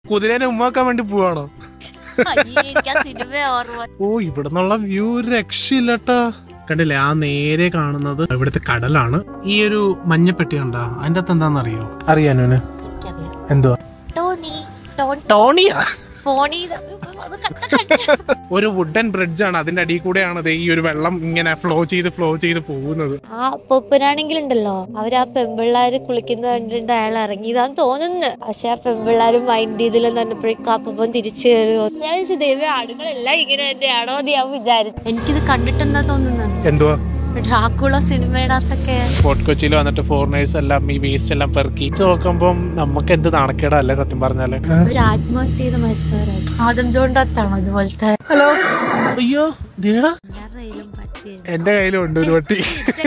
കുതിരേനെ ഉമ്മാക്കാൻ വേണ്ടി പോവാണോ അയ്യേ, എനിക്ക് ആ സിനിമ ഓർമ്മ ഓ ഇവിടുന്നുള്ള വ്യൂ രക്ഷയില്ലട്ടാ കണ്ടില്ലേ ആ നേരെ കാണുന്നത് ഇവിടുത്തെ കടലാണ് ഈ ഒരു മഞ്ഞപ്പെട്ടി കണ്ടാ അതിന്റെ അകത്ത് എന്താണെന്നറിയോ അറിയാനോന് എനിക്കറിയാം എന്തുവാ ടോണി ടോണി ടോണിയാ ഫോണി അത് കട്ട കട്ട ഒരു വുഡൻ ബ്രിഡ്ജ് ആണ് അതിന്റെ അടിയിൽ കൂടെയാണ് ദേ ഈ ഒരു വെള്ളം ഇങ്ങനെ ഫ്ലോ ചെയ്ത് ഫ്ലോ ചെയ്ത് പോകുന്നത് ആ അപ്പൂപ്പനാണെങ്കിലുണ്ടല്ലോ അവര് ആ പെമ്പിള്ളാര് കുളിക്കുന്നത് കണ്ടിട്ട് അയാൾ ഇറങ്ങിയതാന്ന് തോന്നുന്നു പക്ഷെ ആ പെമ്പിള്ളാര് മൈൻഡ് ചെയ്തില്ലെന്ന് പറഞ്ഞപ്പോഴേക്കും അപ്പൂപ്പൻ തിരിച്ചു കയറുമോ ഞാൻ വിചാരിച്ചു, ദൈവമേ ആടുകളെല്ലാം ഇങ്ങനെ തന്നെയാണോ എന്ന് ഞാൻ വിചാരിച്ചു എനിക്കിത് കണ്ടിട്ടെന്താ തോന്നുന്നത് എന്തുവാ ഡ്രാക്കുള സിനിമയുടെ അകത്തൊക്കെ ഫോർട്ട് കൊച്ചിയിൽ വന്നിട്ട് ഫോറിനേഴ്സ് എല്ലാം ഈ വേസ്റ്റ് എല്ലാം പെറുക്കി ഇത് നോക്കുമ്പം നമുക്ക് എന്ത് നാണക്കേടല്ലേ സത്യം പറഞ്ഞാല് ഒരു ആത്മഹത്യ ചെയ്ത് മരിച്ചവരാണ് ആദം ജോണിന്റെ അകത്താണോ ഇതുപോലത്തെ ഹലോ അയ്യോ ദേടാ എല്ലാവരുടെയിലും പറ്റിയത് എന്റെ കയ്യിലും ഉണ്ട് ഒരു വട്ടി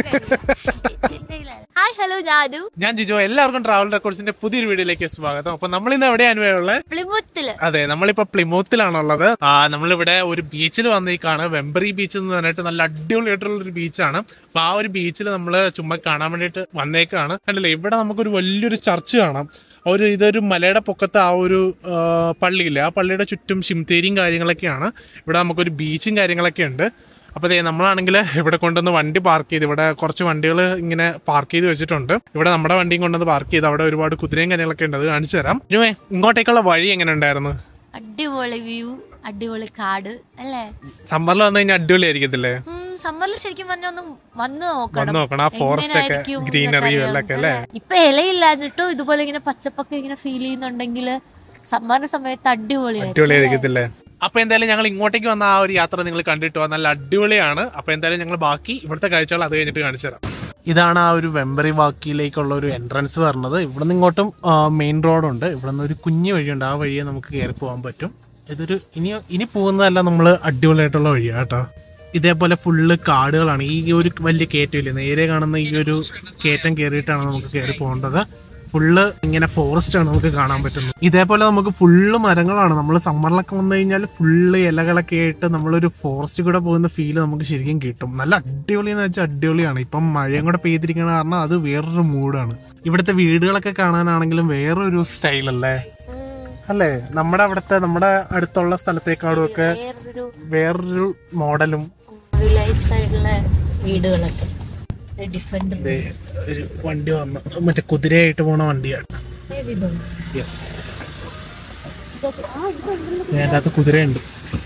ഹായ് ഹലോ ജാനു ഞാൻ ജിജോ എല്ലാവർക്കും ട്രാവൽ റെക്കോർഡ്സിന്റെ പുതിയൊരു വീഡിയോയിലേക്ക് സ്വാഗതം അപ്പൊ നമ്മൾ ഇന്ന് എവിടെയാണ് ഉള്ളത് പ്ലിമുത്തില് അതെ നമ്മളിപ്പോ പ്ലിമൂത്തിലാണുള്ളത് ആ നമ്മളിവിടെ ഒരു ബീച്ചിൽ വന്നേക്കാണ് വെമ്പറി ബീച്ച് എന്ന് പറഞ്ഞിട്ട് നല്ല അടിപൊളിയായിട്ടുള്ള ഒരു ബീച്ചാണ് അപ്പൊ ആ ഒരു ബീച്ചിൽ നമ്മൾ ചുമ്മാ കാണാൻ വേണ്ടിയിട്ട് വന്നേക്കാണ് കണ്ടില്ലേ ഇവിടെ നമുക്കൊരു വലിയൊരു ചർച്ച് കാണാം ഒരു ഇതൊരു മലയുടെ പൊക്കത്ത് ആ ഒരു ആ, പള്ളിയില്ലേ ആ പള്ളിയുടെ ചുറ്റും ശിംതേരിയും കാര്യങ്ങളൊക്കെയാണ് ഇവിടെ നമുക്കൊരു ബീച്ചും കാര്യങ്ങളൊക്കെ ഉണ്ട് അപ്പൊ ദേ നമ്മളാണെങ്കിൽ ഇവിടെ കൊണ്ടുവന്ന് വണ്ടി പാർക്ക് ചെയ്ത് ഇവിടെ കുറച്ച് വണ്ടികൾ ഇങ്ങനെ പാർക്ക് ചെയ്ത് വെച്ചിട്ടുണ്ട് ഇവിടെ നമ്മുടെ വണ്ടിയും കൊണ്ടുവന്ന് പാർക്ക് ചെയ്ത് അവിടെ ഒരുപാട് കുതിരയും കാര്യങ്ങളൊക്കെ ഉണ്ട് അത് കാണിച്ചു തരാം ഇനുവേ ഇങ്ങോട്ടേക്കുള്ള വഴി എങ്ങനെ ഉണ്ടായിരുന്നു അടിപൊളി വ്യൂ അടിപൊളി കാട് അല്ലേ സമ്മറിൽ വന്നു കഴിഞ്ഞാൽ അടിപൊളിയായിരിക്കത്തില്ലേ സമ്മറിൽ ശരിക്കും പറഞ്ഞാൽ ഒന്ന് വന്ന് വന്ന് നോക്കണം നോക്കണം ആ ഫോറസ്റ്റ് ഒക്കെ എങ്ങനെയായിരിക്കും ഗ്രീനറിയും എന്നൊക്കെ എല്ലാം ഒക്കെ അല്ലേ അറിയാം. ഇപ്പൊ ഇലയില്ലാഞ്ഞിട്ടും ഇതുപോലെ ഇങ്ങനെ പച്ചപ്പൊക്കെ ഇങ്ങനെ ഫീൽ ചെയ്യുന്നുണ്ടെങ്കിൽ സമ്മറിന്റെ സമയത്ത് അടിപൊളിയായിരിക്കും അടിപൊളിയായിരിക്കത്തില്ലേ അപ്പൊ എന്തായാലും ഞങ്ങൾ ഇങ്ങോട്ടേക്ക് വന്ന ആ ഒരു യാത്ര നിങ്ങൾ കണ്ടിട്ട് നല്ല അടിപൊളിയാണ് അപ്പൊ എന്തായാലും ഞങ്ങൾ ബാക്കി ഇവിടുത്തെ കാഴ്ചകൾ അത് കഴിഞ്ഞിട്ട് കാണിച്ചു തരാം ഇതാണ് ആ ഒരു വെമ്പറി വാക്കിലേക്കുള്ള ഒരു എൻട്രൻസ് പറഞ്ഞത് ഇവിടെ നിന്ന് ഇങ്ങോട്ടും മെയിൻ റോഡുണ്ട് ഇവിടെ നിന്ന് ഒരു കുഞ്ഞു വഴിയുണ്ട് ആ വഴിയെ നമുക്ക് കയറി പോകാൻ പറ്റും ഇതൊരു ഇനി ഇനി പോകുന്നതല്ല നമ്മൾ അടിപൊളിയായിട്ടുള്ള വഴിയാണ് കേട്ടോ ഇതേപോലെ ഫുള്ള് കാടുകളാണ് ഈ ഒരു വലിയ കയറ്റമില്ലേ നേരെ കാണുന്ന ഈ ഒരു കയറ്റം കയറിയിട്ടാണ് നമുക്ക് കയറി പോകേണ്ടത് ഫുള്ള് ഇങ്ങനെ ഫോറസ്റ്റ് ആണ് നമുക്ക് കാണാൻ പറ്റുന്നത് ഇതേപോലെ നമുക്ക് ഫുള്ള് മരങ്ങളാണ് നമ്മൾ സമ്മറിലൊക്കെ വന്നു കഴിഞ്ഞാൽ ഫുള്ള് ഇലകളൊക്കെ ആയിട്ട് നമ്മളൊരു ഫോറസ്റ്റ് കൂടെ പോകുന്ന ഫീല് നമുക്ക് ശരിക്കും കിട്ടും നല്ല അടിപൊളി എന്ന് വെച്ചാൽ അടിപൊളിയാണ് ഇപ്പം മഴയും കൂടെ പെയ്തിരിക്കുന്ന കാരണം അത് വേറൊരു മൂഡാണ് ഇവിടുത്തെ വീടുകളൊക്കെ കാണാനാണെങ്കിലും വേറൊരു സ്റ്റൈലല്ലേ അല്ലേ നമ്മുടെ അവിടുത്തെ നമ്മുടെ അടുത്തുള്ള സ്ഥലത്തേക്കാളും ഒക്കെ വേറൊരു വേറൊരു മോഡലും വില്ലേജ് സൈഡിലെ വീടുകളൊക്കെ ഡിഫറെന്റ് ദേ ഒരു വണ്ടി വന്നു മറ്റേ കുതിരയായിട്ട് പോണ വണ്ടിയാണ് ഇതുണ്ട് യെസ് ഇതൊക്കെ- ആ, ഇതുണ്ടല്ലോ. അതിൻ്റെ അകത്ത് കുതിരയുണ്ട്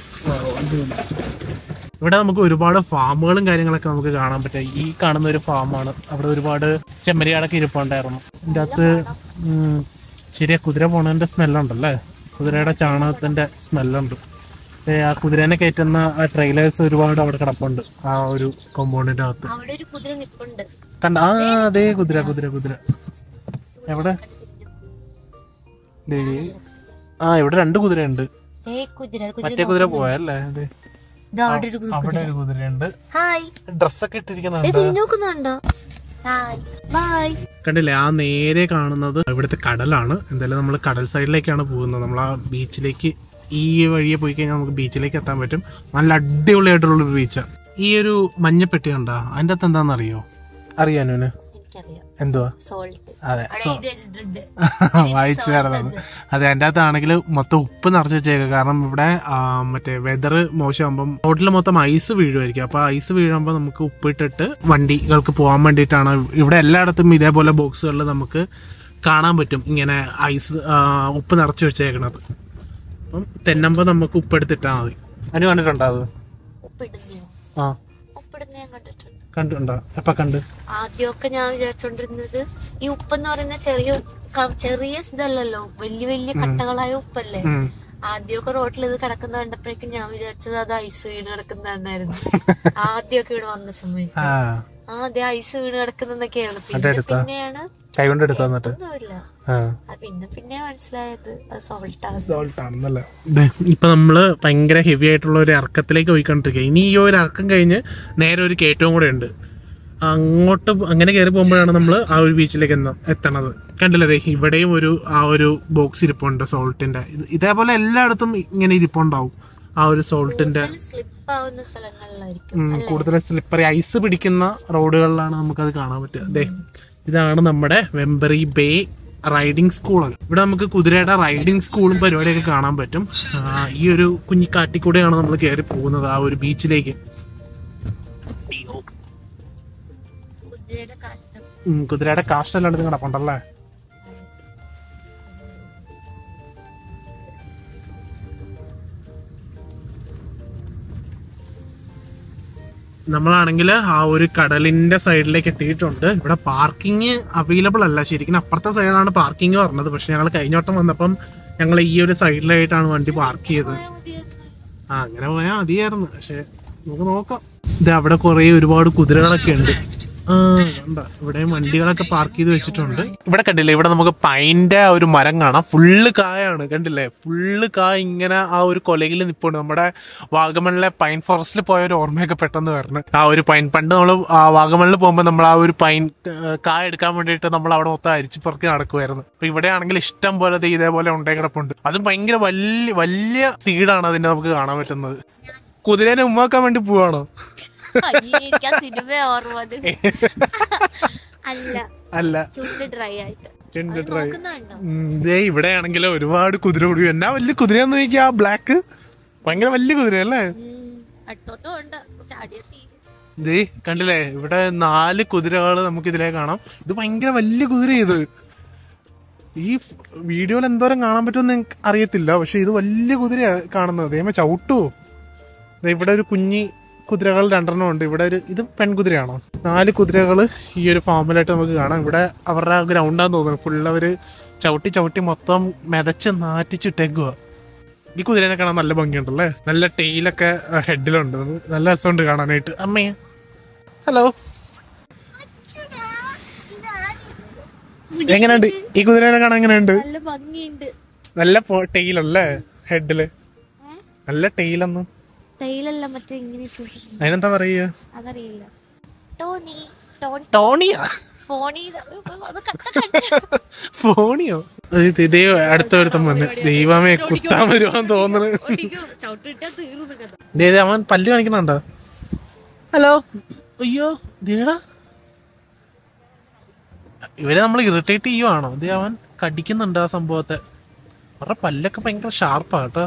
ഇവിടെ നമുക്ക് ഒരുപാട് ഫാമുകളും കാര്യങ്ങളൊക്കെ നമുക്ക് കാണാൻ പറ്റും ഈ കാണുന്ന ഒരു ഫാമാണ് അവിടെ ഒരുപാട് ചെമ്മരിയാടൊക്കെ ഇരിപ്പുണ്ടായിരുന്നു ഇതിൻ്റെ അകത്ത് ഉം, ശരിയാ കുതിര പോണതിന്റെ സ്മെല്ലുണ്ടല്ലേ കുതിരയുടെ ചാണകത്തിന്റെ സ്മെല്ലുണ്ട് ഏ, ആ കുതിരേനെ കയറ്റുന്ന ആ ട്രെയിലേഴ്സ് ഒരുപാട് അവിടെ കിടപ്പുണ്ട് ആ ഒരു കോമ്പൗണ്ടിന്റെ അകത്ത് അവിടെ ഒരു കുതിര നിപ്പുണ്ട് കണ്ട ആ അതേ കുതിര കുതിര കുതിര എവിടെ ദേ ആ ഇവിടെ രണ്ട് കുതിരയുണ്ട് ഏ കുതിര കുതിര മറ്റേ കുതിര പോയല്ലേ അതെ ഇത് അവിടെ ഒരു കുതിര അവിടെ ഒരു കുതിരയുണ്ട് ഹായ് ഡ്രസ്സൊക്കെ ഏ ഇട്ടിരിക്കുന്നുണ്ട് തിരിഞ്ഞു നോക്കുന്നുണ്ടോ ഹായ് ബൈ കണ്ടില്ലേ ആ നേരെ കാണുന്നത് ഇവിടുത്തെ കടലാണ് എന്തായാലും നമ്മൾ കടൽ സൈഡിലേക്കാണ് പോകുന്നത് നമ്മൾ ആ ബീച്ചിലേക്ക് ഈ വഴിയെ പോയി കഴിഞ്ഞാൽ നമുക്ക് ബീച്ചിലേക്ക് എത്താൻ പറ്റും നല്ല അടിപൊളിയായിട്ടുള്ള ഒരു ബീച്ചാണ് ഈ ഒരു മഞ്ഞപ്പെട്ടി കണ്ടാ അതിന്റെ അകത്ത് എന്താണെന്നറിയോ അറിയാനോന് എനിക്കറിയാം എന്തുവാ സോൾട്ട് അതെ അവിടെ എഴുതി വെച്ചിട്ടുണ്ട് വായിച്ചു തരുന്നത് അതെ അതിൻ്റെ അകത്താണെങ്കിൽ മൊത്തം ഉപ്പ് നിറച്ച് വെച്ചേക്കുക കാരണം ഇവിടെ ആ, മറ്റേ വെതർ മോശമാകുമ്പം റോഡിൽ മൊത്തം ഐസ് വീഴുമായിരിക്കും അപ്പൊ ഐസ് വീഴുമ്പോൾ നമുക്ക് ഉപ്പിട്ടിട്ട് വണ്ടികൾക്ക് പോകാൻ വേണ്ടിയിട്ടാണ് ഇവിടെ എല്ലായിടത്തും ഇതേപോലെ ബോക്സുകളിൽ നമുക്ക് കാണാൻ പറ്റും ഇങ്ങനെ ഐസ് ആ, ഉപ്പ് നിറച്ച് വെച്ചേക്കണത് അപ്പം തെന്നുമ്പോൾ നമുക്ക് ഉപ്പെടുത്തിട്ടാൽ മതി അതിന് കണ്ടിട്ടുണ്ടോ അത് ഉപ്പിടുന്നയോ ആ ഉപ്പിടുന്ന ഞാൻ കണ്ടിട്ടുണ്ട് കണ്ടിട്ടുണ്ടോ എപ്പ കണ്ട് ആദ്യമൊക്കെ ഞാൻ വിചാരിച്ചോണ്ടിരുന്നത് ഈ ഉപ്പെന്ന് പറയുന്ന ചെറിയ ക- ചെറിയ ഇതല്ലല്ലോ വലിയ വലിയ കട്ടകളായ ഉപ്പല്ലേ ഉം. ആദ്യമൊക്കെ റോട്ടിൽ ഇത് കിടക്കുന്ന കണ്ടപ്പോഴേക്കും ഞാൻ വിചാരിച്ചത് അത് ഐസ് വീണ് കിടക്കുന്നതെന്നായിരുന്നു ആദ്യമൊക്കെ ഇവിടെ വന്ന സമയത്ത് ആ ആ അതെ ഐസ് വീണ് കിടക്കുന്നതൊക്കെയാണ് പിന്നെ അതെടുത്താ? പിന്നെയാണ് കൈ കൊണ്ട് എടുത്താ എന്നിട്ട് ഒന്നുമില്ല ആ അത് പിന്നെ പിന്നെ മനസ്സിലായത് അത് സോൾട്ടാണ് സോൾട്ട് ആണെന്നല്ലേ ഇപ്പൊ നമ്മള് ഭയങ്കര ഹെവി ആയിട്ടുള്ള ഒരു ഇറക്കത്തിലേക്ക് പോയിക്കൊണ്ടിരിക്കുക ഇനി ഈ ഒരു ഇറക്കം കഴിഞ്ഞ് നേരെ ഒരു കയറ്റവും കൂടെ ഉണ്ട് അങ്ങോട്ട് അങ്ങനെ കയറി പോകുമ്പോഴാണ് നമ്മൾ ആ ഒരു ബീച്ചിലേക്ക് എന്ന- എത്തണത് കണ്ടില്ലേ ദേ ഇവിടെയും ഒരു ആ ഒരു ബോക്സ് ഇരിപ്പുണ്ട് സോൾട്ടിന്റെ ഇത് ഇതേപോലെ എല്ലായിടത്തും ഇങ്ങനെ ഇരിപ്പുണ്ടാവും ആ ഒരു സോൾട്ടിന്റെ സ്ലിപ്പ് ആവുന്ന സ്ഥലങ്ങളിലായിരിക്കും ഉം, കൂടുതൽ സ്ലിപ്പറി ഐസ് പിടിക്കുന്ന റോഡുകളിലാണ് നമുക്കത് കാണാൻ പറ്റുക അതെ ഇതാണ് നമ്മുടെ വെമ്പറി ബേ റൈഡിംഗ് സ്കൂളാണ് ഇവിടെ നമുക്ക് കുതിരയുടെ റൈഡിംഗ് സ്കൂളും പരിപാടിയൊക്കെ കാണാൻ പറ്റും ആ, ഈ ഒരു കുഞ്ഞിക്കാട്ടിക്കൂടെയാണ് നമ്മൾ കയറി പോകുന്നത് ആ ഒരു ബീച്ചിലേക്ക് കുതിരയുടെ കാഷ്ടം ഉം, കുതിരയുടെ കാഷ്ടെല്ലാം എടുത്ത് കിടപ്പുണ്ടല്ലേ നമ്മളാണെങ്കിൽ ആ ഒരു കടലിന്റെ സൈഡിലേക്ക് എത്തിയിട്ടുണ്ട് ഇവിടെ പാർക്കിംഗ് അവൈലബിൾ അല്ല ശരിക്കും അപ്പുറത്തെ സൈഡാണ് പാർക്കിംഗ് പറഞ്ഞത് പക്ഷെ ഞങ്ങൾ കഴിഞ്ഞ വട്ടം വന്നപ്പം ഞങ്ങൾ ഈ ഒരു സൈഡിലായിട്ടാണ് വണ്ടി പാർക്ക് ചെയ്തത് ആ അങ്ങനെ പോയാൽ മതിയായിരുന്നു പക്ഷെ നമുക്ക് നോക്കാം ഇത് അവിടെ കുറെ ഒരുപാട് കുതിരകളൊക്കെ ഉണ്ട് ആ കണ്ട ഇവിടെ വണ്ടികളൊക്കെ പാർക്ക് ചെയ്ത് വെച്ചിട്ടുണ്ട് ഇവിടെ കണ്ടില്ലേ ഇവിടെ നമുക്ക് പൈൻ്റെ ആ ഒരു മരം കാണാം ഫുള്ള് കായാണ് കണ്ടില്ലേ ഫുള്ള് കായ ഇങ്ങനെ ആ ഒരു കൊലയിൽ നിൽപ്പുണ്ട് നമ്മുടെ വാഗമണിലെ പൈൻ ഫോറസ്റ്റിൽ പോയ ഒരു ഓർമ്മയൊക്കെ പെട്ടെന്ന് വരണം ആ ഒരു പൈൻ പണ്ട് നമ്മൾ വാഗമണിൽ പോകുമ്പോൾ നമ്മൾ ആ ഒരു പൈൻ ആ, കായ എടുക്കാൻ വേണ്ടിയിട്ട് നമ്മൾ അവിടെ മൊത്തം അരിച്ചു പറക്കി നടക്കുമായിരുന്നു അപ്പൊ ഇവിടെ ആണെങ്കിൽ ഇഷ്ടം പോലെ ദേ ഇതേപോലെ ഉണ്ടേ കിടപ്പുണ്ട് അതും ഭയങ്കര വലിയ വലിയ സീഡാണ് അതിന്റെ നമുക്ക് കാണാൻ പറ്റുന്നത് കുതിരേനെ ഉമ്മാക്കാൻ വേണ്ടി പോവാണോ അയ്യേ, എനിക്ക് ആ സിനിമ ഓർമ്മ വന്നു. അല്ല അല്ല ചുണ്ട് ഡ്രൈ ആയിട്ട് രണ്ട് അത് try. നോക്കുന്നുണ്ടോ ഉം, ദേ ഇവിടെ ആണെങ്കിൽ ഒരുപാട് കുതിര കൂടി എന്നാ വലിയ കുതിരയെന്ന് നോക്കിയാ ബ്ലാക്ക് ഭയങ്കര വലിയ കുതിര അല്ലേ ഉം, അടുത്തോട്ടും ഉണ്ട് ചാടിയ തീ ദേ കണ്ടില്ലേ ഇവിടെ നാല് കുതിരകൾ നമുക്ക് ഇതിലേ കാണാം ഇത് ഭയങ്കര വലിയ കുതിര ഇത് ഈ വീഡിയോയിൽ എന്തോരം കാണാൻ പറ്റുമെന്ന് എനിക്ക് അറിയത്തില്ല പക്ഷെ ഇത് വലിയ കുതിരയാ കാണുന്നത് ദൈവമേ ചവിട്ടുവോ ദേ ഇവിടെ ഒരു കുഞ്ഞി കുതിരകൾ രണ്ടെണ്ണം ഉണ്ട് ഇവിടെ ഒരു ഇത് പെൺകുതിരയാണോ നാല് കുതിരകൾ ഈ ഒരു ഫാമിലായിട്ട് നമുക്ക് കാണാം ഇവിടെ അവരുടെ ഗ്രൗണ്ടാന്ന് തോന്നുന്നു ഫുൾ അവര് ചവിട്ടി ചവിട്ടി മൊത്തം മെതച്ച് നാറ്റിച്ചിട്ടേക്കുക ഈ കുതിരനെ കാണാൻ നല്ല ഭംഗിയുണ്ടല്ലേ നല്ല ടെയിലൊക്കെ ഹെഡിലുണ്ട് നല്ല രസമുണ്ട് കാണാനായിട്ട് അമ്മേ ഹലോ എങ്ങനെയുണ്ട് ഈ കുതിരനെ കാണാൻ എങ്ങനെയുണ്ട് നല്ല ഭംഗിയുണ്ട് നല്ല ടെയിലല്ലേ ഹെഡില് നല്ല ടെയിലൊന്നും തൈലല്ല മറ്റേ ഇങ്ങനെ സൂക്ഷിച്ചു അതിനെന്താ പറയുക അതറിയില്ല ടോണി ടോണി ടോണിയാ ഫോണി അത് കട്ട കട്ട ഫോണിയോ ഇത് ഇതേ അടുത്ത ഒരുത്തം വന്ന് ദൈവമേ കുത്താൻ വരുവാന്ന് തോന്നുന്നു ചവിട്ടിട്ടാ തീർന്നു കഥ ദേ, ദേ, അവൻ പല്ല് കാണിക്കണുണ്ടോ ഹലോ അയ്യോ ദേടാ ഇവരെ നമ്മൾ ഇറിറ്റേറ്റ് ചെയ്യുവാണോ ഇത് അവൻ കടിക്കുന്നുണ്ട് ആ സംഭവത്തെ അവരുടെ പല്ലൊക്കെ ഭയങ്കര ഷാർപ്പാ കേട്ടോ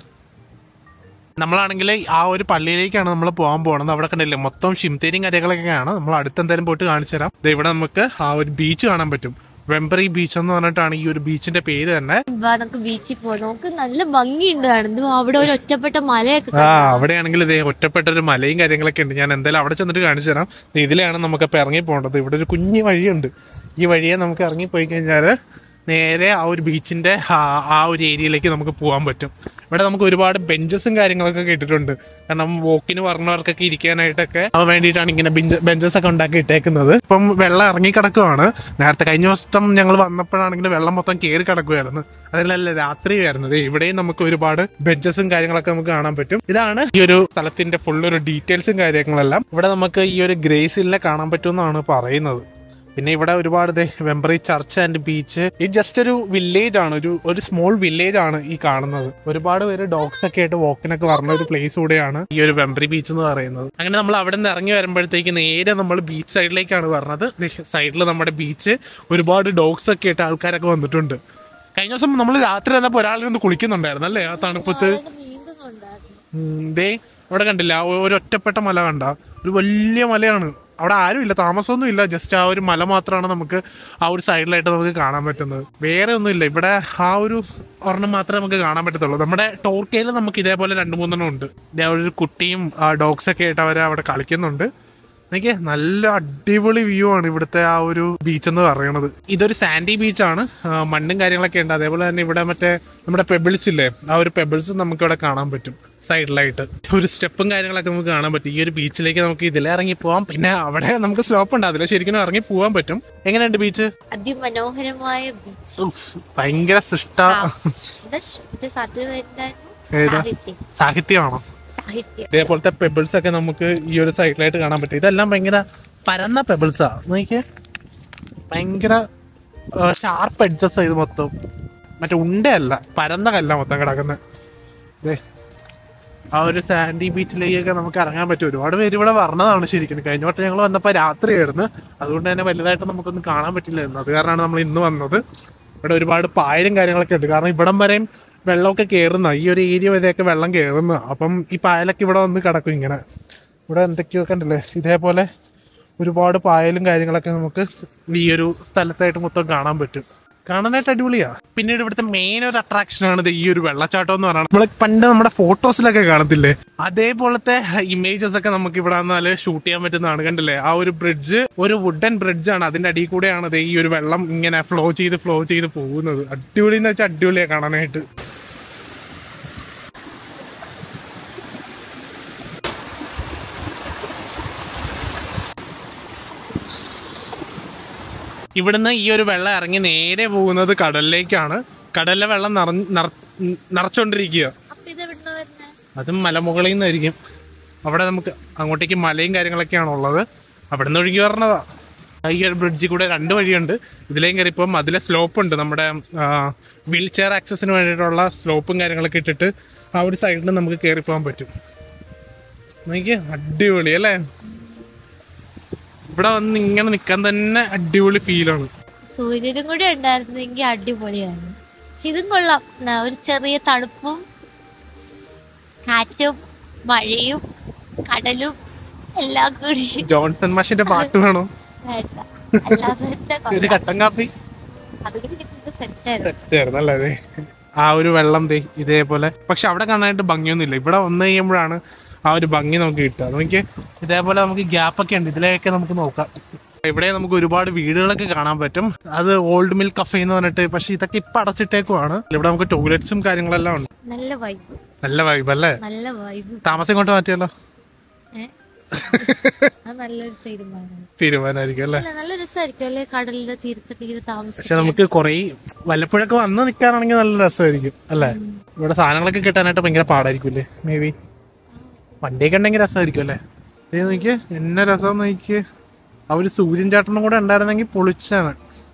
നമ്മളാണെങ്കിൽ ആ ഒരു പള്ളിയിലേക്കാണ് നമ്മൾ പോകാൻ പോകുന്നത് അവിടെ കണ്ടില്ലേ മൊത്തം ഷിംതേരിയും കാര്യങ്ങളൊക്കെയാണ് നമ്മൾ അടുത്ത് എന്തായാലും പോയിട്ട് കാണിച്ചു തരാം ദേ ഇവിടെ നമുക്ക് ആ ഒരു ബീച്ച് കാണാൻ പറ്റും വെമ്പറി ബീച്ച് എന്ന് പറഞ്ഞിട്ടാണ് ഈ ഒരു ബീച്ചിന്റെ പേര് തന്നെ വാ നമുക്ക് ബീച്ചിൽ പോവാം നമുക്ക് നല്ല ഭംഗിയുണ്ട് കാണുന്നു അവിടെ ഒരു ഒറ്റപ്പെട്ട മലയൊക്കെ ആ അവിടെയാണെങ്കിൽ ഇതേ ഒറ്റപ്പെട്ട ഒരു മലയും കാര്യങ്ങളൊക്കെ ഉണ്ട് ഞാൻ എന്തായാലും അവിടെ ചെന്നിട്ട് കാണിച്ചു തരാം ദേ ഇതിലാണ് നമുക്ക് ഇപ്പൊ ഇറങ്ങി പോകേണ്ടത് ഇവിടെ ഒരു കുഞ്ഞു വഴിയുണ്ട് ഈ വഴിയെ നമുക്ക് ഇറങ്ങി പോയി കഴിഞ്ഞാല് നേരെ ആ ഒരു ബീച്ചിന്റെ ആ- ആ ഒരു ഏരിയയിലേക്ക് നമുക്ക് പോകാൻ പറ്റും ഇവിടെ നമുക്ക് ഒരുപാട് ബെഞ്ചസും കാര്യങ്ങളൊക്കെ കിട്ടിയിട്ടുണ്ട് കാരണം വോക്കിന് പറഞ്ഞവർക്കൊക്കെ ഇരിക്കാനായിട്ടൊക്കെ അവ വേണ്ടിയിട്ടാണ് ഇങ്ങനെ ബെഞ്ചസ് ഒക്കെ ഉണ്ടാക്കി ഇട്ടേക്കുന്നത് ഇപ്പം വെള്ളം ഇറങ്ങി കിടക്കുവാണ് നേരത്തെ കഴിഞ്ഞ ദിവസം ഞങ്ങൾ വന്നപ്പോഴാണെങ്കിൽ വെള്ളം മൊത്തം കയറി കിടക്കുമായിരുന്നു അതിലല്ല രാത്രിയായിരുന്നു ദേ ഇവിടെയും നമുക്ക് ഒരുപാട് ബെഞ്ചസും കാര്യങ്ങളൊക്കെ നമുക്ക് കാണാൻ പറ്റും ഇതാണ് ഈ ഒരു സ്ഥലത്തിന്റെ ഫുൾ ഒരു ഡീറ്റെയിൽസും കാര്യങ്ങളെല്ലാം ഇവിടെ നമുക്ക് ഈ ഒരു ഗ്രേസിലിനെ കാണാൻ പറ്റുമെന്നാണ് പറയുന്നത് പിന്നെ ഇവിടെ ഒരുപാട് ദേ വെമ്പറി ചർച്ച് ആൻഡ് ബീച്ച് ഇത് ജസ്റ്റ് ഒരു വില്ലേജ് ആണ് ഒരു ഒരു സ്മോൾ വില്ലേജ് ആണ് ഈ കാണുന്നത് ഒരുപാട് പേര് ഡോഗ്സ് ഒക്കെ ആയിട്ട് വാക്കിനൊക്കെ വരുന്ന ഒരു പ്ലേസ് കൂടെയാണ് ഈ ഒരു വെമ്പറി ബീച്ച് എന്ന് പറയുന്നത് അങ്ങനെ നമ്മൾ അവിടെ നിന്ന് ഇറങ്ങി വരുമ്പോഴത്തേക്ക് നേരെ നമ്മൾ ബീച്ച് സൈഡിലേക്കാണ് പറഞ്ഞത് സൈഡിൽ നമ്മുടെ ബീച്ച് ഒരുപാട് ഡോഗ്സ് ഒക്കെ ആയിട്ട് ആൾക്കാരൊക്കെ വന്നിട്ടുണ്ട് കഴിഞ്ഞ ദിവസം നമ്മൾ രാത്രി വന്നപ്പോൾ ഒരാളിരുന്ന് കുളിക്കുന്നുണ്ടായിരുന്നു അല്ലേ ആ തണുപ്പത്ത് നീന്തുന്നുണ്ടായിരുന്നു ഉം, ദേ അവിടെ കണ്ടില്ല ആ ഒരു ഒറ്റപ്പെട്ട മല കണ്ട ഒരു വലിയ മലയാണ് അവിടെ ആരും ഇല്ല താമസമൊന്നും ഇല്ല ജസ്റ്റ് ആ ഒരു മല മാത്രമാണ് നമുക്ക് ആ ഒരു സൈഡിലായിട്ട് നമുക്ക് കാണാൻ പറ്റുന്നത് വേറെ ഒന്നുമില്ല ഇവിടെ ആ ഒരു ഒരെണ്ണം മാത്രമേ നമുക്ക് കാണാൻ പറ്റത്തുള്ളൂ നമ്മുടെ ടോർക്കയിൽ നമുക്ക് ഇതേപോലെ രണ്ട് മൂന്നെണ്ണം ഉണ്ട് ദേ അവിടെ ഒരു കുട്ടിയും ഡോഗ്സ് ഒക്കെ ആയിട്ട് അവർ അവിടെ കളിക്കുന്നുണ്ട് എനിക്ക് നല്ല അടിപൊളി വ്യൂ ആണ് ഇവിടുത്തെ ആ ഒരു ബീച്ച് എന്ന് പറയുന്നത് ഇതൊരു സാൻഡി ബീച്ചാണ് മണ്ണും കാര്യങ്ങളൊക്കെ ഉണ്ട് അതേപോലെ തന്നെ ഇവിടെ മറ്റേ നമ്മുടെ പെബിൾസ് ഇല്ലേ ആ ഒരു പെബിൾസ് നമുക്ക് ഇവിടെ കാണാൻ പറ്റും സൈഡിലായിട്ട് ഒരു സ്റ്റെപ്പും കാര്യങ്ങളൊക്കെ നമുക്ക് കാണാൻ പറ്റും ഈ ഒരു ബീച്ചിലേക്ക് നമുക്ക് ഇതിലെ ഇറങ്ങി പോവാം പിന്നെ അവിടെ നമുക്ക് സ്ലോപ്പ് ഉണ്ട് അതിൽ ശരിക്കും ഇറങ്ങി പോവാൻ പറ്റും എങ്ങനെയുണ്ട് ബീച്ച് അതിമനോഹരമായ ബീച്ച് ഭയങ്കര സൃഷ്ട ഏതാ? സാഹിത്യം സാഹിത്യമാണോ സാഹിത്യം ഇതേപോലത്തെ പെബിൾസ് ഒക്കെ നമുക്ക് ഈ ഒരു സൈഡിലായിട്ട് കാണാൻ പറ്റും ഇതെല്ലാം ഭയങ്കര പരന്ന പെബിൾസാ നോക്കിയേ ഭയങ്കര ഷാർപ്പ് എഡ്ജസ് ഇത് മൊത്തം മറ്റേ ഉണ്ടയല്ല പരന്ന കല്ല മൊത്തം കിടക്കുന്നത് ആ ഒരു സാൻഡി ബീച്ചിലേക്കൊക്കെ നമുക്ക് ഇറങ്ങാൻ പറ്റും ഒരുപാട് പേര് ഇവിടെ വരണതാണ് ശരിക്കും കഴിഞ്ഞ വട്ടം ഞങ്ങൾ വന്നപ്പോൾ രാത്രിയായിരുന്നു അതുകൊണ്ട് തന്നെ വലുതായിട്ട് നമുക്കൊന്നും കാണാൻ പറ്റില്ലായിരുന്നു അത് കാരണമാണ് നമ്മൾ ഇന്ന് വന്നത് ഇവിടെ ഒരുപാട് പായലും കാര്യങ്ങളൊക്കെ ഉണ്ട് കാരണം ഇവിടം വരെയും വെള്ളമൊക്കെ കയറുന്ന ഈ ഒരു ഏരിയ വരെയൊക്കെ വെള്ളം കയറുന്ന അപ്പം ഈ പായലൊക്കെ ഇവിടെ വന്ന് കിടക്കും ഇങ്ങനെ ഇവിടെ എന്തൊക്കെയോ കണ്ടില്ലേ ഇതേപോലെ ഒരുപാട് പായലും കാര്യങ്ങളൊക്കെ നമുക്ക് ഈ ഒരു സ്ഥലത്തായിട്ട് മൊത്തം കാണാൻ പറ്റും കാണാനായിട്ട് അടിപൊളിയാ പിന്നീട് ഇവിടുത്തെ മെയിൻ ഒരു അട്രാക്ഷൻ ആണ് ഇത് ഈ ഒരു വെള്ളച്ചാട്ടം എന്ന് പറയുന്നത് നമ്മൾ പണ്ട് നമ്മുടെ ഫോട്ടോസിലൊക്കെ കാണത്തില്ലേ അതേപോലത്തെ ഇമേജസ് ഒക്കെ നമുക്ക് ഇവിടെ വന്നാല് ഷൂട്ട് ചെയ്യാൻ പറ്റുന്നതാണ് കണ്ടില്ലേ ആ ഒരു ബ്രിഡ്ജ് ഒരു വുഡൻ ബ്രിഡ്ജ് ആണ് അതിന്റെ അടിയിൽ കൂടെയാണ് ദേ ഈ ഒരു വെള്ളം ഇങ്ങനെ ഫ്ലോ ചെയ്ത് ഫ്ലോ ചെയ്ത് പോകുന്നത് അടിപൊളി എന്ന് വെച്ചാൽ അടിപൊളിയാ കാണാനായിട്ട് ഇവിടുന്ന് ഈ ഒരു വെള്ളം ഇറങ്ങി നേരെ പോകുന്നത് കടലിലേക്കാണ് കടലിലെ വെള്ളം നിറഞ്ഞ് നിറ- നിറച്ചോണ്ടിരിക്കുക അപ്പൊ ഇത് എവിടുന്ന വരുന്നത് അതും മലമുകളിൽ നിന്നായിരിക്കും അവിടെ നമുക്ക് അങ്ങോട്ടേക്ക് മലയും കാര്യങ്ങളൊക്കെയാണ് ഉള്ളത് അവിടെ നിന്ന് ഒഴുകി വരണതാ ഈ ഒരു ബ്രിഡ്ജിൽ കൂടെ രണ്ട് വഴിയുണ്ട് ഇതിലേയും കയറിയപ്പം അതിലെ സ്ലോപ്പ് ഉണ്ട് നമ്മുടെ വീൽ ചെയർ ആക്സസിന് വേണ്ടിയിട്ടുള്ള സ്ലോപ്പും കാര്യങ്ങളൊക്കെ ഇട്ടിട്ട് ആ ഒരു സൈഡിൽ നമുക്ക് കയറി പോകാൻ പറ്റും എനിക്ക് അടിപൊളി അല്ലേ ഇവിടെ വന്ന് ഇങ്ങനെ നിൽക്കാൻ തന്നെ അടിപൊളി ഫീലാണ് സൂര്യനും കൂടി ഉണ്ടായിരുന്നെങ്കിൽ അടിപൊളിയാണ് പക്ഷെ ഇതും കൊള്ളാം ന- ഒരു ചെറിയ തണുപ്പും കാറ്റും മഴയും കടലും എല്ലാം കൂടി ജോൺസൺ മാഷിന്റെ പാട്ട് വേണോ വേണ്ട അല്ലാതെ തന്നെ ഒരു കൊള്ളാം. കട്ടൻ കാപ്പി അതുകൂടി കിട്ടുന്നത് സെറ്റായിരുന്നു സെറ്റ് ആയിരുന്നു അല്ലേ അതെ ആ ഒരു വെള്ളം ദേ ഇതേപോലെ പക്ഷെ അവിടെ കാണാനായിട്ട് ഭംഗിയൊന്നുമില്ല ഇവിടെ വന്നു കഴിയുമ്പോഴാണ് ആ ഒരു ഭംഗി നമുക്ക് കിട്ടുക നമുക്ക് ഇതേപോലെ നമുക്ക് ഗ്യാപ്പ് ഒക്കെ ഉണ്ട് ഇതിലേക്ക് നമുക്ക് നോക്കാം ഇവിടെ നമുക്ക് ഒരുപാട് വീടുകളൊക്കെ കാണാൻ പറ്റും അത് ഓൾഡ് മിൽക്ക് കഫേ എന്ന് പറഞ്ഞിട്ട് പക്ഷെ ഇതൊക്കെ ഇപ്പൊ അടച്ചിട്ടേക്കുവാണ് ഇവിടെ നമുക്ക് ടോയ്ലറ്റ്സും കാര്യങ്ങളെല്ലാം ഉണ്ട് നല്ല വൈബ് നല്ല വൈബ് അല്ലേ നല്ല വൈബ് താമസം ഇങ്ങോട്ട് മാറ്റിയല്ലോ അത് നല്ലൊരു തീരുമാനമാണ് തീരുമാനമായിരിക്കും അല്ലേ അല്ല നല്ല രസമായിരിക്കും അല്ലെ കടലിന്റെ തീരത്തൊക്കെ ഇങ്ങനെ പക്ഷെ താമസിക്കാൻ നമുക്ക് കുറേ വല്ലപ്പോഴൊക്കെ വന്ന് നിൽക്കാനാണെങ്കിൽ നല്ല രസമായിരിക്കും അല്ലേ ഇവിടെ സാധനങ്ങളൊക്കെ കിട്ടാനായിട്ട് ഭയങ്കര പാടായിരിക്കും അല്ലേ മേ ബി വണ്ടിയൊക്കെ ഉണ്ടെങ്കിൽ രസമായിരിക്കും അല്ലേ ഇത് നോക്കിയേ എന്നെ രസം നോക്കിയേ ആ ഒരു സൂര്യൻ ചാട്ടനും കൂടെ ഉണ്ടായിരുന്നെങ്കിൽ പൊളിച്ചാണ്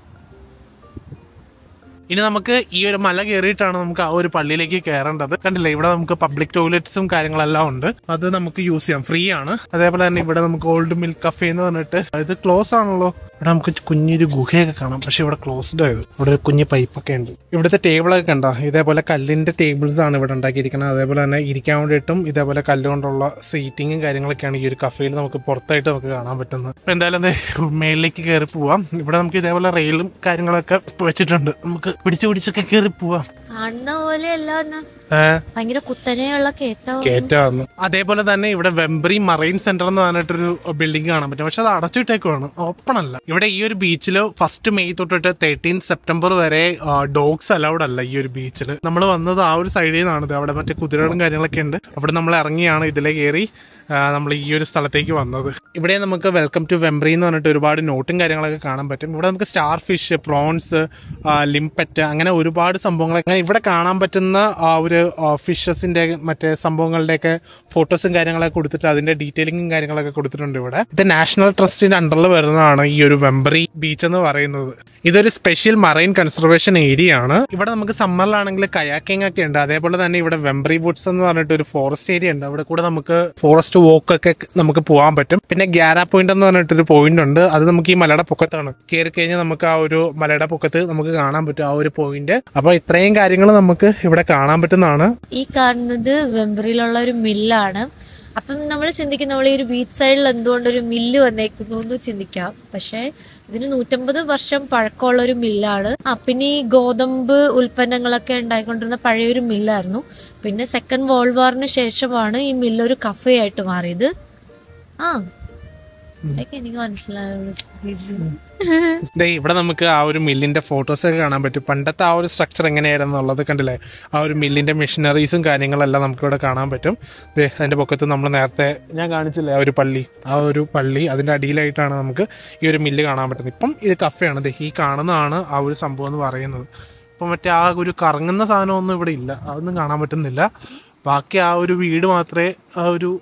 ഇനി നമുക്ക് ഈ ഒരു മല കയറിയിട്ടാണ് നമുക്ക് ആ ഒരു പള്ളിയിലേക്ക് കയറേണ്ടത് കണ്ടില്ലേ ഇവിടെ നമുക്ക് പബ്ലിക് ടോയ്ലറ്റ്സും കാര്യങ്ങളെല്ലാം ഉണ്ട് അത് നമുക്ക് യൂസ് ചെയ്യാം ഫ്രീ ആണ് അതേപോലെ തന്നെ ഇവിടെ നമുക്ക് ഓൾഡ് മിൽക്ക് കഫേ എന്ന് പറഞ്ഞിട്ട് ഇത് ക്ലോസ് ആണല്ലോ ഇവിടെ നമുക്ക് കുഞ്ഞൊരു ഗുഹയൊക്കെ കാണാം പക്ഷെ ഇവിടെ ക്ലോസ്ഡ് ആയത് ഇവിടെ ഒരു കുഞ്ഞ് പൈപ്പൊക്കെ ഉണ്ട് ഇവിടുത്തെ ടേബിളൊക്കെ കണ്ടോ ഇതേപോലെ കല്ലിന്റെ ടേബിൾസ് ആണ് ഇവിടെ ഉണ്ടാക്കിയിരിക്കുന്നത് അതേപോലെ തന്നെ ഇരിക്കാൻ വേണ്ടിയിട്ടും ഇതേപോലെ കല്ലുകൊണ്ടുള്ള സീറ്റിങ്ങും കാര്യങ്ങളൊക്കെയാണ് ഈ ഒരു കഫേയിൽ നമുക്ക് പുറത്തായിട്ട് നമുക്ക് കാണാൻ പറ്റുന്നത് അപ്പൊ എന്തായാലും ദേ മേളിലേക്ക് കയറി പോവാം ഇവിടെ നമുക്ക് ഇതേപോലെ റെയിലും കാര്യങ്ങളൊക്കെ വെച്ചിട്ടുണ്ട് നമുക്ക് പിടിച്ചു പിടിച്ചൊക്കെ കയറി പോവാം കാണുന്ന പോലെ അല്ല ഏഹ് ഭയങ്കര കുത്തനെയുള്ള കേറ്റവും കേറ്റാന്ന് അതേപോലെ തന്നെ ഇവിടെ വെമ്പറി മറൈൻ സെന്റർ എന്ന് പറഞ്ഞിട്ടൊരു ബിൽഡിംഗ് കാണാൻ പറ്റും പക്ഷെ അത് അടച്ചിട്ടേക്കുവാണ് ഓപ്പൺ അല്ല ഇവിടെ ഈ ഒരു ബീച്ചിൽ ഫസ്റ്റ് മെയ് തൊട്ടിട്ട് തേർട്ടീൻ സെപ്റ്റംബർ വരെ ഡോഗ്സ് അലൗഡ് അല്ല ഈ ഒരു ബീച്ചിൽ നമ്മൾ വന്നത് ആ ഒരു സൈഡിൽ നിന്നാണ് അവിടെ മറ്റേ കുതിരകളും കാര്യങ്ങളൊക്കെ ഉണ്ട് അവിടെ നമ്മൾ ഇറങ്ങിയാണ് ഇതിലെ കയറി നമ്മൾ ഈ ഒരു സ്ഥലത്തേക്ക് വന്നത് ഇവിടെ നമുക്ക് വെൽക്കം ടു വെംബ്രി എന്ന് പറഞ്ഞിട്ട് ഒരുപാട് നോട്ടും കാര്യങ്ങളൊക്കെ കാണാൻ പറ്റും ഇവിടെ നമുക്ക് സ്റ്റാർ ഫിഷ് പ്രോൺസ് ലിംപെറ്റ് അങ്ങനെ ഒരുപാട് സംഭവങ്ങളൊക്കെ ഇവിടെ കാണാൻ പറ്റുന്ന ആ ഒരു ഫിഷസിന്റെ മറ്റേ സംഭവങ്ങളുടെയൊക്കെ ഫോട്ടോസും കാര്യങ്ങളൊക്കെ കൊടുത്തിട്ട് അതിന്റെ ഡീറ്റെയിലിംഗും കാര്യങ്ങളൊക്കെ കൊടുത്തിട്ടുണ്ട് ഇവിടെ ഇത് നാഷണൽ ട്രസ്റ്റിന്റെ അണ്ടറിൽ വരുന്നതാണ് ഈ ഒരു വെംബ്രി ബീച്ച് എന്ന് പറയുന്നത് ഇതൊരു സ്പെഷ്യൽ മറൈൻ കൺസർവേഷൻ ഏരിയ ആണ് ഇവിടെ നമുക്ക് സമ്മറിലാണെങ്കിൽ കയാക്കിംഗ് ഒക്കെ ഉണ്ട് അതേപോലെ തന്നെ ഇവിടെ വെംബ്രി വുഡ്സ് എന്ന് പറഞ്ഞിട്ട് ഒരു ഫോറസ്റ്റ് ഏരിയ ഉണ്ട് അവിടെ കൂടെ നമുക്ക് ഫോറസ്റ്റ് വോക്ക് ഒക്കെ നമുക്ക് പോകാൻ പറ്റും പിന്നെ ഗ്യാര പോയിന്റ് എന്ന് പറഞ്ഞിട്ടൊരു പോയിന്റ് ഉണ്ട് അത് നമുക്ക് ഈ മലയുടെ പൊക്കത്താണ് കയറി കഴിഞ്ഞാൽ നമുക്ക് ആ ഒരു മലയുടെ പൊക്കത്ത് നമുക്ക് കാണാൻ പറ്റും ആ ഒരു പോയിന്റ് അപ്പൊ ഇത്രയും കാര്യങ്ങൾ നമുക്ക് ഇവിടെ കാണാൻ പറ്റുന്നതാണ് ഈ കാണുന്നത് വെമ്പറിയിലുള്ള ഒരു മില്ലാണ് അപ്പം നമ്മൾ ചിന്തിക്കും നമ്മൾ ഈ ഒരു ബീച്ച് സൈഡിൽ എന്തുകൊണ്ട് ഒരു മില്ല് വന്നേക്കുന്നു എന്ന് ചിന്തിക്കാം പക്ഷെ ഇതിന് നൂറ്റമ്പത് വർഷം പഴക്കമുള്ള ഒരു മില്ലാണ് ആ പിന്നെ ഈ ഗോതമ്പ് ഉൽപ്പന്നങ്ങളൊക്കെ ഉണ്ടായിക്കൊണ്ടിരുന്ന പഴയൊരു മില്ലായിരുന്നു പിന്നെ സെക്കൻഡ് വേൾഡ് വാറിന് ശേഷമാണ് ഈ മില്ല് ഒരു കഫേ ആയിട്ട് മാറിയത് ആ അതൊക്കെ എനിക്ക് മനസ്സിലായുള്ളൂ ദേ ഇവിടെ നമുക്ക് ആ ഒരു മില്ലിന്റെ ഫോട്ടോസ് ഒക്കെ കാണാൻ പറ്റും പണ്ടത്തെ ആ ഒരു സ്ട്രക്ചർ എങ്ങനെയായിരുന്നു എന്നുള്ളത് കണ്ടില്ലേ ആ ഒരു മില്ലിന്റെ മെഷീനറീസും കാര്യങ്ങളെല്ലാം നമുക്ക് ഇവിടെ കാണാൻ പറ്റും ദേ അതിന്റെ പൊക്കത്ത് നമ്മൾ നേരത്തെ ഞാൻ കാണിച്ചില്ലേ ആ ഒരു പള്ളി ആ ഒരു പള്ളി അതിന്റെ അടിയിലായിട്ടാണ് നമുക്ക് ഈ ഒരു മില്ല് കാണാൻ പറ്റുന്നത് ഇപ്പം ഇത് കഫയാണ് ദേ ഈ കാണുന്നതാണ് ആ ഒരു സംഭവം എന്ന് പറയുന്നത് ഇപ്പം മറ്റേ ആ ഒരു കറങ്ങുന്ന സാധനമൊന്നും ഇവിടെ ഇല്ല അതൊന്നും കാണാൻ പറ്റുന്നില്ല ബാക്കി ആ ഒരു വീട് മാത്രമേ ആ ഒരു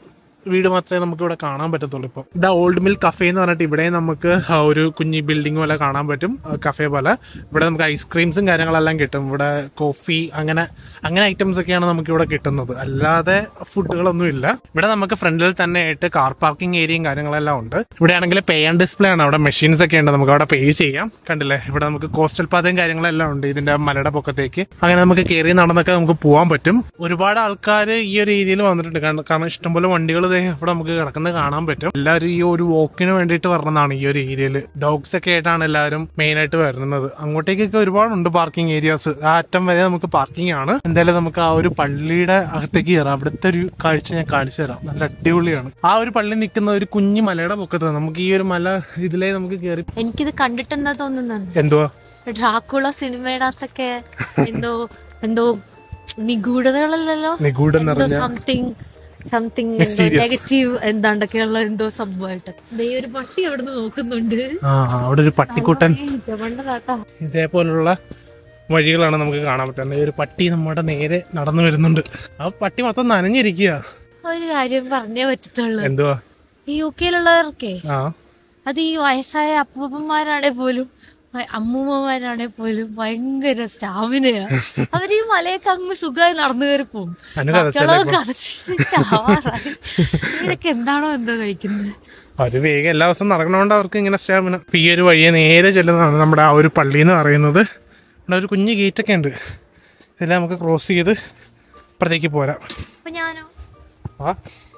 വീട് മാത്രമേ നമുക്ക് ഇവിടെ കാണാൻ പറ്റത്തുള്ളൂ ഇപ്പം ദ ഓൾഡ് മിൽ കഫേ എന്ന് പറഞ്ഞിട്ട് ഇവിടെ നമുക്ക് ആ ഒരു കുഞ്ഞി ബിൽഡിംഗ് പോലെ കാണാൻ പറ്റും കഫേ പോലെ ഇവിടെ നമുക്ക് ഐസ്ക്രീംസും കാര്യങ്ങളെല്ലാം കിട്ടും ഇവിടെ കോഫി അങ്ങനെ അങ്ങനെ ഐറ്റംസ് ഒക്കെയാണ് നമുക്ക് ഇവിടെ കിട്ടുന്നത് അല്ലാതെ ഫുഡുകളൊന്നും ഇല്ല ഇവിടെ നമുക്ക് ഫ്രണ്ടിൽ തന്നെ ആയിട്ട് കാർ പാർക്കിംഗ് ഏരിയയും കാര്യങ്ങളെല്ലാം ഉണ്ട് ഇവിടെ ആണെങ്കിൽ പേ ആൻഡ് ഡിസ്പ്ലേ ആണ് അവിടെ മെഷീൻസ് ഒക്കെ ഉണ്ട് നമുക്ക് അവിടെ പേ ചെയ്യാം കണ്ടില്ലേ ഇവിടെ നമുക്ക് കോസ്റ്റൽ പാതയും കാര്യങ്ങളെല്ലാം ഉണ്ട് ഇതിന്റെ മലയുടെ പൊക്കത്തേക്ക് അങ്ങനെ നമുക്ക് കയറി നടന്നൊക്കെ നമുക്ക് പോകാൻ പറ്റും ഒരുപാട് ആൾക്കാർ ഈ ഒരു ഏരിയയിൽ വന്നിട്ടുണ്ട് കാരണം കാരണം ഇഷ്ടംപോലെ വണ്ടികൾ ഇവിടെ നമുക്ക് കിടക്കുന്നത് കാണാൻ പറ്റും എല്ലാവരും ഈ ഒരു വോക്കിന് വേണ്ടിയിട്ട് വരണതാണ് ഈ ഒരു ഏരിയയിൽ ഡോഗ്സ് ഒക്കെ ആയിട്ടാണ് എല്ലാവരും മെയിൻ ആയിട്ട് വരുന്നത് അങ്ങോട്ടേക്കൊക്കെ ഒരുപാടുണ്ട് പാർക്കിംഗ് ഏരിയാസ് ആ അറ്റം വരെ നമുക്ക് പാർക്കിംഗ് ആണ് എന്തായാലും നമുക്ക് ആ ഒരു പള്ളിയുടെ അകത്തേക്ക് കയറാം അവിടുത്തെ ഒരു കാഴ്ച ഞാൻ കാണിച്ചു തരാം നല്ല അടിപൊളിയാണ് ആ ഒരു പള്ളി നിൽക്കുന്ന ഒരു കുഞ്ഞു മലയുടെ പൊക്കത്ത് നമുക്ക് ഈ ഒരു മല ഇതിലേ നമുക്ക് കയറി എനിക്കിത് കണ്ടിട്ട് എന്താ തോന്നുന്നത് എന്തുവാ ഡ്രാക്കുള സിനിമയുടെ അകത്തൊക്കെ എന്തോ എന്തോ നിഗൂഢതകളല്ലല്ലോ നിഗൂഢം എന്തോ നിറഞ്ഞ സംതിങ് സംതിങ് എന്തോ Mysterious. നെഗറ്റീവ് എന്താണ്ടൊക്കെയുള്ള എന്തോ സംഭവമായിട്ട് ദേ ഒരു പട്ടി അവിടുന്ന് നോക്കുന്നുണ്ട് ആ അവിടെ ഒരു പട്ടിക്കുട്ടൻ ചവണ്ടതാട്ടാ ഇതേപോലുള്ള വഴികളാണ് നമുക്ക് കാണാൻ പറ്റുന്നത് ഈ ഒരു പട്ടി നമ്മുടെ നേരെ നടന്നു വരുന്നുണ്ട് ആ പട്ടി മൊത്തം നനഞ്ഞിരിക്കുക ഒരു കാര്യം പറഞ്ഞേ പറ്റത്തുള്ളൂ എന്തുവാ ഈ യു കെയിലുള്ളവർക്കേ ആ അത് ഈ വയസ്സായ അപ്പൂപ്പന്മാരാണെ പോലും വ- അമ്മൂമ്മമാരാണെ പോലും ഭയങ്കര സ്റ്റാമിനയാ അവര് ഈ മലയൊക്കെ അങ്ങ് സുഖമായി നടന്നു കയറി പോകും അനു കഥച്ചല്ലേ ബാക്കിയുള്ളവർക്ക് അത് ചാവാറായി ഇവരൊക്കെ എന്താണോ എന്തോ കഴിക്കുന്നത് അവര് വേഗം എല്ലാ ദിവസവും നടക്കണോണ്ട് അവർക്ക് ഇങ്ങനെ സ്റ്റാമിന ഇപ്പൊ ഈ ഒരു വഴിയെ നേരെ ചെല്ലുന്നതാണ് നമ്മുടെ ആ ഒരു പള്ളി എന്ന് പറയുന്നത് ഇവിടെ ഒരു കുഞ്ഞു ഗേറ്റ് ഒക്കെ ഉണ്ട് ഇതെല്ലാം നമുക്ക് ക്രോസ് ചെയ്ത് അപ്പുറത്തേക്ക് പോരാം അപ്പൊ ഞാനോ ആ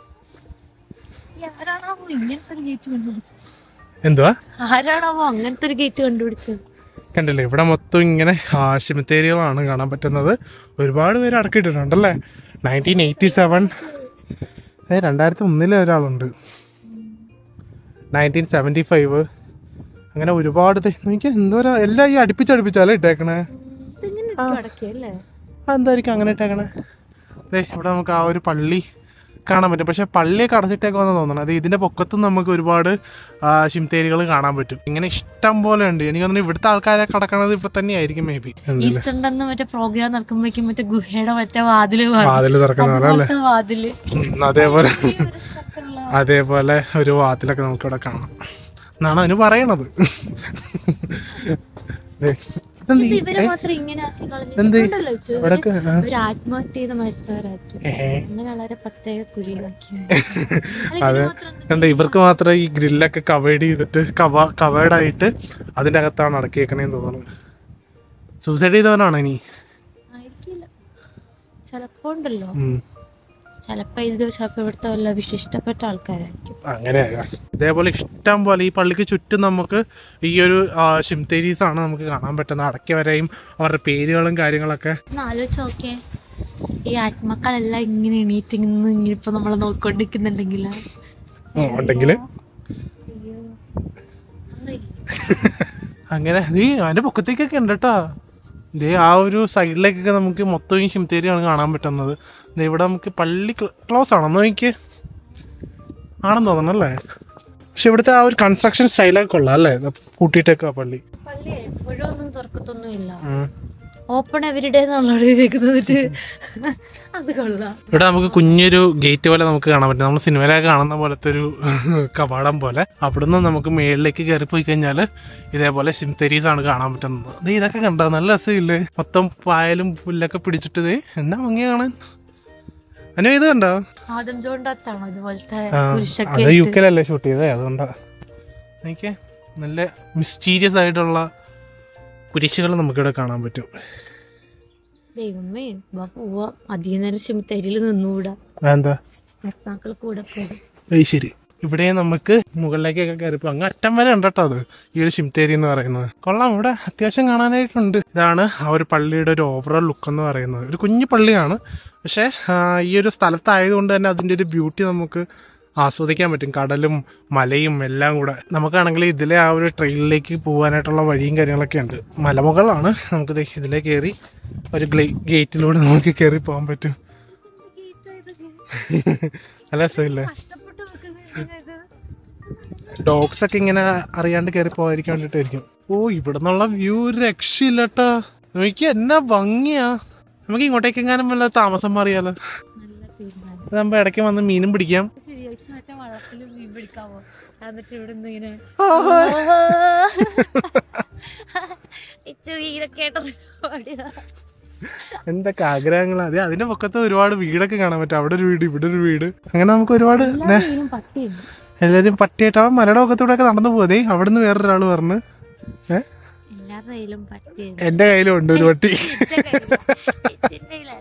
ഈ ആരാണാവോ ഇങ്ങനത്തെ ഒരു ഗേറ്റ് കണ്ടുപിടിച്ചത് എന്തുവാ ആരാണാവോ അങ്ങനത്തെ ഒരു ഗേറ്റ് കണ്ടുപിടിച്ചത് കണ്ടില്ലേ ഇവിടെ മൊത്തം ഇങ്ങനെ ആശുപത്രികളാണ് കാണാൻ പറ്റുന്നത് ഒരുപാട് പേര് അടക്കിയിട്ടിട്ടുണ്ടല്ലേ നയൻറ്റീൻ എയ്റ്റി സെവൻ രണ്ടായിരത്തി ഒന്നിലെ ഒരാളുണ്ട് നയൻറ്റീൻ സെവൻറ്റി ഫൈവ് അങ്ങനെ ഒരുപാട് ദേ, നോക്കിയേ എന്തോരാ എല്ലാം ഈ അടുപ്പിച്ചടുപ്പിച്ചാലേ ഇട്ടേക്കണേ ഇതിങ്ങനെ അടക്കിയല്ലേ അതെന്തായിരിക്കും അങ്ങനെ ഇട്ടേക്കണേ ദേ ഇവിടെ നമുക്ക് ആ ഒരു പള്ളി കാണാൻ പറ്റും പക്ഷെ പള്ളിയൊക്കെ അടച്ചിട്ടേക്കുമെന്ന് തോന്നണം അത് ഇതിന്റെ പൊക്കത്തും നമുക്ക് ഒരുപാട് ശിംതേരികൾ കാണാൻ പറ്റും ഇങ്ങനെ ഇഷ്ടം പോലെ ഉണ്ട് എനിക്ക് തോന്നുന്നു ഇവിടുത്തെ ആൾക്കാരെ കടക്കണത് ഇവിടെ തന്നെയായിരിക്കും മേ ബി ഈസ്റ്ററിന്റെ മറ്റേ പ്രോഗ്രാം നടക്കുമ്പോഴേക്കും മറ്റേ ഗുഹയുടെ മറ്റേ വാതില് കാണും. വാതിൽ തുറക്കുന്ന പോലെ അല്ലേ അതുപോലത്തെ വാതില് ഉം, അതേപോലെ ഈ ഒരു structure ഉള്ള അതേപോലെ ഒരു വാതിലൊക്കെ നമുക്ക് ഇവിടെ കാണാം എന്നാണ് അതിന് പറയണത് ദേ, ഇതെന്ത് ഇത് ഈ- ഇവരെ ഏ? മാത്രം ഇങ്ങനെ ആക്കി എന്ത്? കളഞ്ഞിട്ടുണ്ടല്ലോ ഇവര് ഇവിടൊക്കെ ആ, ഇവര് ആത്മഹത്യ ചെയ്ത് മരിച്ചവരാക്കി ഏഹേ. അങ്ങനെ വളരെ പ്രത്യേക കുഴികളാക്കി അതെ കണ്ട ഇവർക്ക് മാത്രം ഈ ഗ്രില്ലൊക്കെ കവേഡ് ചെയ്തിട്ട് കവ കവേർഡായിട്ട് അതിന്റെ അകത്താണ് അടക്കിയേക്കണേന്ന് തോന്നുന്നു സൂസൈഡ് ചെയ്തവനാണ് ഇനി ആയിരിക്കില്ല ചിലപ്പോ ഉണ്ടല്ലോ ഉം. ചിലപ്പോ ഇത് ചിലപ്പോ ഇവിടുത്തെ വല്ല വിശിഷ്ടപ്പെട്ട ആൾക്കാരായിരിക്കും അങ്ങനെ ഇതേപോലെ ഇഷ്ടം പോലെ ഈ പള്ളിക്ക് ചുറ്റും നമുക്ക് ഈ ഒരു ഷിംതേരീസ് ആണ് നമുക്ക് കാണാൻ പറ്റുന്നത് അടക്കിയവരെയും അവരുടെ പേരുകളും കാര്യങ്ങളൊക്കെ ഒന്ന് ആലോചിച്ച് നോക്കേ ഈ ആത്മാക്കളെല്ലാം ഇങ്ങനെ എണീറ്റ് ഇങ്ങനെ ഇങ്ങനെ ഇപ്പൊ നമ്മളെ നോക്കിക്കൊണ്ടിരിക്കുന്നുണ്ടെങ്കിൽ ഉണ്ടെങ്കിൽ അങ്ങനെ നീ അതിന്റെ പൊക്കത്തേക്കൊക്കെ ഉണ്ട് കേട്ടോ ദേ ആ ഒരു സൈഡിലേക്കൊക്കെ നമുക്ക് മൊത്തം ഈ ഷിംതേരിയാണ് കാണാൻ പറ്റുന്നത് ദേ ഇവിടെ നമുക്ക് പള്ളി ക്ലോസ് ആണോ നോക്കി ആണെന്ന് തോന്നണം അല്ലേ പക്ഷെ ഇവിടുത്തെ ആ ഒരു കൺസ്ട്രക്ഷൻ സ്റ്റൈലൊക്കെ കൊള്ളാം അല്ലേ ഇത് കൂട്ടിയിട്ടേക്കാ പള്ളി പള്ളി എപ്പോഴും ഒന്നും തുറക്കത്തൊന്നും ഇല്ല ഉം. ഓപ്പൺ എവരിഡേ എന്നുള്ളത് കേൾക്കുന്നത് അത് കൊള്ളാം ഇവിടെ നമുക്ക് കുഞ്ഞൊരു ഗേറ്റ് പോലെ നമുക്ക് കാണാൻ പറ്റും നമ്മൾ സിനിമയിലൊക്കെ കാണുന്ന പോലത്തെ ഒരു കവാടം പോലെ അവിടുന്ന് നമുക്ക് മേളിലേക്ക് കയറി പോയി കഴിഞ്ഞാൽ ഇതേപോലെ സിംതരീസ് ആണ് കാണാൻ പറ്റുന്നത് ദേ ഇതൊക്കെ കണ്ടോ നല്ല രസമില്ലേ മൊത്തം പായലും പുല്ലൊക്കെ പിടിച്ചിട്ട് ദേ എന്നാ ഭംഗിയ കാണാൻ അനു ഇത് കണ്ടോ ആദം ജോണ്ടാത്താണോ ഇതുപോലത്തെ ആ, കുരിശൊക്കെ അത് യു കെയിലല്ലേ ഷൂട്ട് ചെയ്തേ അതുകൊണ്ടാ എനിക്ക് നല്ല മിസ്റ്റീരിയസ് ആയിട്ടുള്ള കുരിശുകൾ നമുക്കിവിടെ കാണാൻ പറ്റും ദൈവമേ വാ പോവാ അധികം നേരം ശിമത്തരിയിൽ നിന്നുകൂടാ എന്താ ആത്മാക്കൾ കൂടെ പോകും അത് ശരി ഇവിടെ നമുക്ക് മുകളിലേക്കൊക്കെ കയറിപ്പോ അങ്ങ് അറ്റം വരെ ഉണ്ട് കേട്ടോ അത് ഈ ഒരു ശിംതേരി എന്ന് പറയുന്നത് കൊള്ളാം ഇവിടെ അത്യാവശ്യം കാണാനായിട്ടുണ്ട് ഇതാണ് ആ ഒരു പള്ളിയുടെ ഒരു ഓവറോൾ ലുക്ക് എന്ന് പറയുന്നത് ഒരു കുഞ്ഞു പള്ളിയാണ് പക്ഷെ ഈ ഒരു സ്ഥലത്തായതുകൊണ്ട് തന്നെ അതിന്റെ ഒരു ബ്യൂട്ടി നമുക്ക് ആസ്വദിക്കാൻ പറ്റും കടലും മലയും എല്ലാം കൂടെ നമുക്കാണെങ്കിൽ ഇതിലെ ആ ഒരു ട്രെയിനിലേക്ക് പോകാനായിട്ടുള്ള വഴിയും കാര്യങ്ങളൊക്കെ ഉണ്ട് മലമുകളാണ് നമുക്ക് ദേ ഇതിലേ കയറി ഒരു ഗേറ്റിലൂടെ നമുക്ക് കയറി പോകാൻ പറ്റും നല്ല രസമില്ലേ കഷ്ടപ്പെട്ട് വെക്കുന്നത് ഡോഗ്സ് ഒക്കെ ഇങ്ങനെ അറിയാണ്ട് കയറി പോകാതിരിക്കാൻ വേണ്ടിട്ടായിരിക്കും ഓ ഇവിടെ നിന്നുള്ള വ്യൂ രക്ഷയില്ല കേട്ടാ നോക്കി എന്നാ ഭംഗിയാ നമുക്ക് ഇങ്ങോട്ടേക്ക് എങ്ങാനും വല്ല താമസം മാറിയാലോ നല്ല തീരുമാനം അതാകുമ്പോ ഇടയ്ക്ക് വന്ന് മീനും പിടിക്കാം ശരിയാക്കി മറ്റേ വള്ളത്തിൽ മീൻ പിടിക്കാവോ എന്നിട്ട് ഇവിടെ നിന്ന് ഇങ്ങനെ ഇച്ചു വീരൊക്കെ ആയിട്ട് ഓടിയതാ. എന്തൊക്കെ ആഗ്രഹങ്ങളാ അതെ അതിന്റെ പൊക്കത്ത് ഒരുപാട് വീടൊക്കെ കാണാൻ പറ്റും അവിടെ ഒരു വീട് ഇവിടെ ഒരു വീട് അങ്ങനെ നമുക്ക് ഒരുപാട് എല്ലാ മീനും പട്ടിയുണ്ട് എല്ലാരും പട്ടിയായിട്ട് അവൻ മലയുടെ പൊക്കത്തൂടെ ഒക്കെ നടന്നു പോതേ അവിടെ നിന്ന് വേറൊരാള് പറഞ്ഞു ഏ എല്ലാവരുടെ കയ്യിലും പട്ടിയുണ്ട് എന്റെ കയ്യിലും ഉണ്ട് ഒരു പട്ടി ഇച്ചിന്റെ കയ്യിലാ. ഇച്ചിന്റെ കയ്യിലല്ല.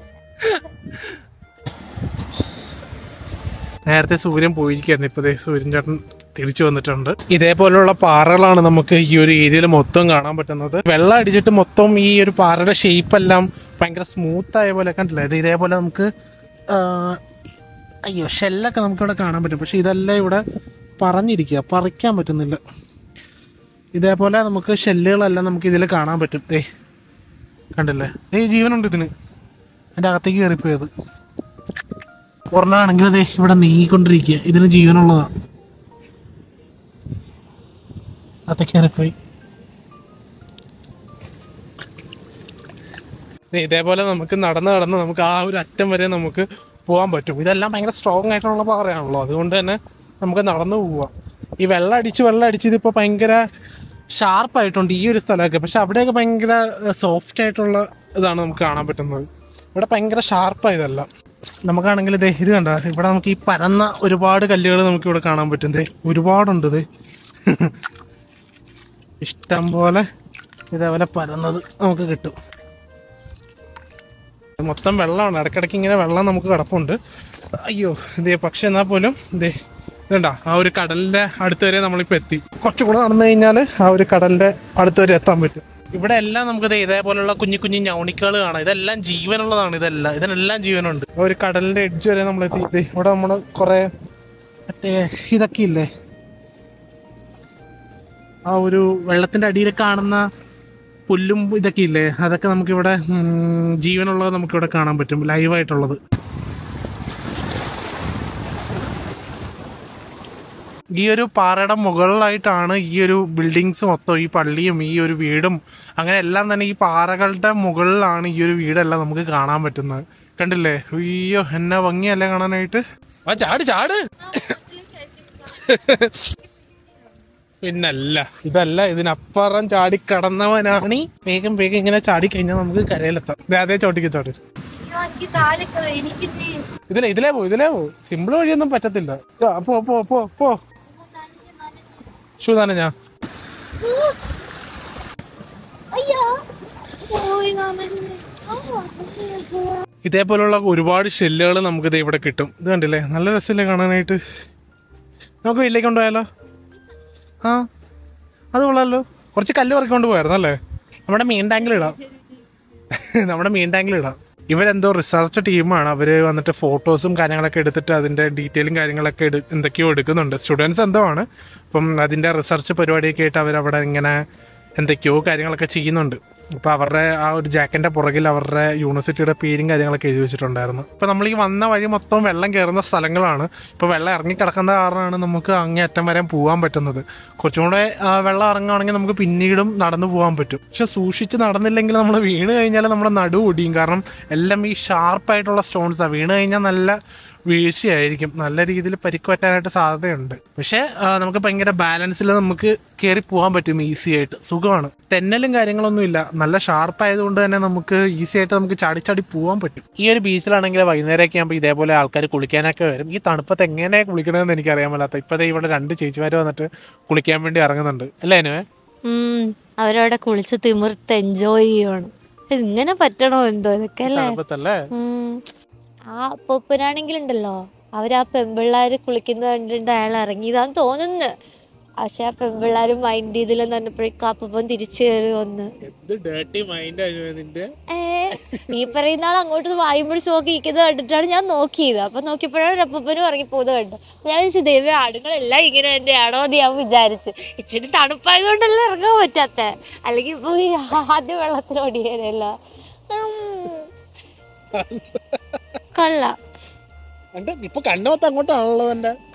നേരത്തെ സൂര്യൻ പോയിരിക്കുകയായിരുന്നു ഇപ്പൊ ദേ സൂര്യൻ ചേട്ടൻ തിരിച്ചു വന്നിട്ടുണ്ട് ഇതേപോലുള്ള പാറകളാണ് നമുക്ക് ഈ ഒരു ഏരിയയിൽ മൊത്തം കാണാൻ പറ്റുന്നത് വെള്ളം അടിച്ചിട്ട് മൊത്തം ഈ ഒരു പാറയുടെ ഷേപ്പ് എല്ലാം ഭയങ്കര സ്മൂത്ത് ആയ പോലെ കണ്ടില്ലേ ഇത് ഇതേപോലെ നമുക്ക് ആ, അയ്യോ ഷെല്ലൊക്കെ നമുക്ക് ഇവിടെ കാണാൻ പറ്റും പക്ഷെ ഇതെല്ലാം ഇവിടെ പറഞ്ഞിരിക്കുക പറിക്കാൻ പറ്റുന്നില്ല ഇതേപോലെ നമുക്ക് ഷെല്ലുകളെല്ലാം നമുക്ക് ഇതിൽ കാണാൻ പറ്റും ദേ കണ്ടില്ലേ ഏയ് ജീവനുണ്ട് ഇതിന് അതിന്റെ അകത്തേക്ക് കയറിപ്പോയത് ഒരെണ്ണാണെങ്കിൽ അതെ ഇവിടെ നീങ്ങിക്കൊണ്ടിരിക്കുക ഇതിന് ജീവനുള്ളതാ അതൊക്കെ കയറിപ്പോയി ദേ ഇതേപോലെ നമുക്ക് നടന്ന് നടന്ന് നമുക്ക് ആ ഒരു അറ്റം വരെ നമുക്ക് പോകാൻ പറ്റും ഇതെല്ലാം ഭയങ്കര സ്ട്രോങ് ആയിട്ടുള്ള പാറയാണല്ലോ അതുകൊണ്ട് തന്നെ നമുക്ക് നടന്നു പോവാം ഈ വെള്ളം അടിച്ച് വെള്ളം അടിച്ച് ഇതിപ്പോ ഭയങ്കര ഷാർപ്പായിട്ടുണ്ട് ഈ ഒരു സ്ഥലമൊക്കെ പക്ഷെ അവിടെയൊക്കെ ഭയങ്കര സോഫ്റ്റ് ആയിട്ടുള്ള ഇതാണ് നമുക്ക് കാണാൻ പറ്റുന്നത് ഇവിടെ ഭയങ്കര ഷാർപ്പായതല്ല നമുക്കാണെങ്കിൽ ദേ ഇത് കണ്ട ഇവിടെ നമുക്ക് ഈ പരന്ന ഒരുപാട് കല്ലുകൾ നമുക്ക് ഇവിടെ കാണാൻ പറ്റും ദേ ഒരുപാടുണ്ട് ദേ ഇഷ്ടം പോലെ ഇതേപോലെ പരന്നത് നമുക്ക് കിട്ടും മൊത്തം വെള്ളമാണ് ഇടയ്ക്കിടയ്ക്ക് ഇങ്ങനെ വെള്ളം നമുക്ക് കിടപ്പുണ്ട് അയ്യോ ഇതേ പക്ഷെ എന്നാൽ പോലും ഇതേ ഇതുണ്ട ആ ഒരു കടലിന്റെ അടുത്ത് വരെ നമ്മളിപ്പോ എത്തി കുറച്ചുകൂടെ നടന്നു കഴിഞ്ഞാൽ ആ ഒരു കടലിന്റെ അടുത്ത് വരെ എത്താൻ പറ്റും ഇവിടെ എല്ലാം നമുക്ക് ദേ ഇതേപോലുള്ള കുഞ്ഞു കുഞ്ഞു ഞൗണിക്കുകൾ കാണാം ഇതെല്ലാം ജീവനുള്ളതാണ് ഇതെല്ലാം ഇതിനെല്ലാം ജീവനുണ്ട് ആ ഒരു കടലിന്റെ എഡ്ജ് വരെ നമ്മൾ എത്തി ദേ ഇവിടെ നമ്മള് കുറെ മറ്റേ ഇതൊക്കെ ഇല്ലേ ആ ഒരു വെള്ളത്തിന്റെ അടിയിൽ കാണുന്ന പുല്ലും ഇതൊക്കെ ഇല്ലേ അതൊക്കെ നമുക്കിവിടെ ഉം, ജീവനുള്ളത് നമുക്കിവിടെ കാണാൻ പറ്റും ലൈവായിട്ടുള്ളത് ഈ ഒരു പാറയുടെ മുകളിലായിട്ടാണ് ഈ ഒരു ബിൽഡിങ്സ് മൊത്തം ഈ പള്ളിയും ഈ ഒരു വീടും അങ്ങനെ എല്ലാം തന്നെ ഈ പാറകളുടെ മുകളിലാണ് ഈ ഒരു വീടെല്ലാം നമുക്ക് കാണാൻ പറ്റുന്നത് കണ്ടില്ലേ അയ്യോ എന്നാ ഭംഗിയല്ലേ കാണാനായിട്ട് ആ ചാട് ചാട് പിന്നല്ല ഇതല്ല ഇതിനപ്പുറം ചാടി കടന്നവനാണ് ഈ വേഗം വേഗം ഇങ്ങനെ ചാടി കഴിഞ്ഞാൽ നമുക്ക് കരയിലെത്താം ദേ അതേ ചോട്ടിക്ക് ചോട്ടി അയ്യോ, എനിക്ക് താഴെ കേ- എനിക്ക് ഇത് ഇതിലെ ഇതിലേ പോ ഇതിലേ പോ സിമ്പിൾ വഴിയൊന്നും പറ്റത്തില്ല ആ, പോ പോ പോ പോ ഷൂ തന്നെ ഞാൻ അയ്യോ പോയി മാമനെ. ആ, അയ്യോ. ഇതേപോലുള്ള ഒരുപാട് ഷെല്ലുകൾ നമുക്ക് ദേ ഇവിടെ കിട്ടും ഇത് കണ്ടില്ലേ നല്ല രസമില്ലേ കാണാനായിട്ട് നമുക്ക് വീട്ടിലേക്ക് കൊണ്ടുപോയാലോ ആ അത് കൊള്ളാലോ കുറച്ച് കല്ല് പറക്കൊണ്ട് പോയായിരുന്നു അല്ലേ നമ്മുടെ മീൻ ടാങ്കിൽ ഇടാം നമ്മുടെ മീൻ ടാങ്കിൽ ഇടാം ഇവരെന്തോ റിസർച്ച് ടീമാണ് അവര് വന്നിട്ട് ഫോട്ടോസും കാര്യങ്ങളൊക്കെ എടുത്തിട്ട് അതിന്റെ ഡീറ്റെയിലും കാര്യങ്ങളൊക്കെ എടു എന്തൊക്കെയോ എടുക്കുന്നുണ്ട് സ്റ്റുഡൻസ് എന്തോ ആണ് അപ്പം അതിന്റെ റിസർച്ച് പരിപാടിയൊക്കെ ആയിട്ട് അവരവിടെ ഇങ്ങനെ എന്തൊക്കെയോ കാര്യങ്ങളൊക്കെ ചെയ്യുന്നുണ്ട് ഇപ്പൊ അവരുടെ ആ ഒരു ജാക്കറ്റിന്റെ പുറകിൽ അവരുടെ യൂണിവേഴ്സിറ്റിയുടെ പേരും കാര്യങ്ങളൊക്കെ എഴുതി വെച്ചിട്ടുണ്ടായിരുന്നു ഇപ്പൊ നമ്മൾ ഈ വന്ന വഴി മൊത്തം വെള്ളം കയറുന്ന സ്ഥലങ്ങളാണ് ഇപ്പൊ വെള്ളം ഇറങ്ങി കിടക്കുന്ന കാരണമാണ് നമുക്ക് അങ്ങേയറ്റം വരെ പോകാൻ പറ്റുന്നത് കുറച്ചും കൂടെ ആ, വെള്ളം ഇറങ്ങുകയാണെങ്കിൽ നമുക്ക് പിന്നീടും നടന്നു പോകാൻ പറ്റും പക്ഷെ സൂക്ഷിച്ച് നടന്നില്ലെങ്കിൽ നമ്മൾ വീണ് കഴിഞ്ഞാൽ നമ്മുടെ നടു ഒടിയും കാരണം എല്ലാം ഈ ഷാർപ്പായിട്ടുള്ള സ്റ്റോൺസാണ് വീണ് കഴിഞ്ഞാൽ നല്ല വീഴ്ചയായിരിക്കും നല്ല രീതിയിൽ പരിക്ക് പറ്റാനായിട്ട് സാധ്യതയുണ്ട് പക്ഷെ ആ, നമുക്ക് ഭയങ്കര ബാലൻസിൽ നമുക്ക് കയറി പോകാൻ പറ്റും ഈസി ആയിട്ട് സുഖമാണ് തെന്നലും കാര്യങ്ങളൊന്നും ഇല്ല നല്ല ഷാർപ്പ് ആയതുകൊണ്ട് തന്നെ നമുക്ക് ഈസി ആയിട്ട് നമുക്ക് ചാടി ചാടി പോകാൻ പറ്റും ഈ ഒരു ബീച്ചിലാണെങ്കിൽ വൈകുന്നേരമൊക്കെ ആകുമ്പോൾ ഇതേപോലെ ആൾക്കാർ കുളിക്കാനൊക്കെ വരും ഈ തണുപ്പത്ത് എങ്ങനെ കുളിക്കണമെന്ന് എനിക്ക് അറിയാൻ മേലാത്ത ഇപ്പതേ ഇവിടെ രണ്ട് ചേച്ചിമാർ വന്നിട്ട് കുളിക്കാൻ വേണ്ടി ഇറങ്ങുന്നുണ്ട് അല്ലേ അനുവേ ഉം, അവരവിടെ കുളിച്ച് തിമിർത്ത് എൻജോയ് ചെയ്യണം ഇങ്ങനെ പറ്റണോ എന്തോ ഇതൊക്കെ അല്ലേ തണുപ്പത്തല്ലേ ഉം. ആ അപ്പൂപ്പനാണെങ്കിലുണ്ടല്ലോ അവരാ പെമ്പിള്ളാര് കുളിക്കുന്നത് കണ്ടിട്ട് അയാൾ ഇറങ്ങിയതാന്ന് തോന്നുന്നു പക്ഷെ ആ പെമ്പിള്ളാര് മൈൻഡ് ചെയ്തില്ലെന്ന് പറഞ്ഞപ്പോഴേക്കും അപ്പൂപ്പൻ തിരിച്ചു കയറി വന്ന് എന്ത് ഡേർട്ടി മൈൻഡ് നിന്റെ ഏ ഈ പറയുന്ന ആൾ അങ്ങോട്ട് വായും പിടിച്ച് നോക്കി ഇരിക്കുന്നത് കണ്ടിട്ടാണ് ഞാൻ നോക്കിയത് അപ്പൊ നോക്കിയപ്പോഴാണ് അപ്പൂപ്പനും ഇറങ്ങിപ്പോകുന്നത് കണ്ടു ഞാൻ വിചാരിച്ചു ദൈവം ആടുകളെല്ലാം ഇങ്ങനെ തന്നെയാണോ എന്ന് ഞാൻ വിചാരിച്ചു ഇച്ചിരി തണുപ്പായതുകൊണ്ടല്ലേ ഇറങ്ങാൻ പറ്റാത്ത അല്ലെങ്കിൽ ഇപ്പൊ ഈ ആദ്യം വെള്ളത്തിൽ ഓടിയാനല്ല കൊള്ളാം എന്റെ ഇപ്പൊ കണ്ണു മൊത്തം അങ്ങോട്ടാണല്ലോ എന്റെ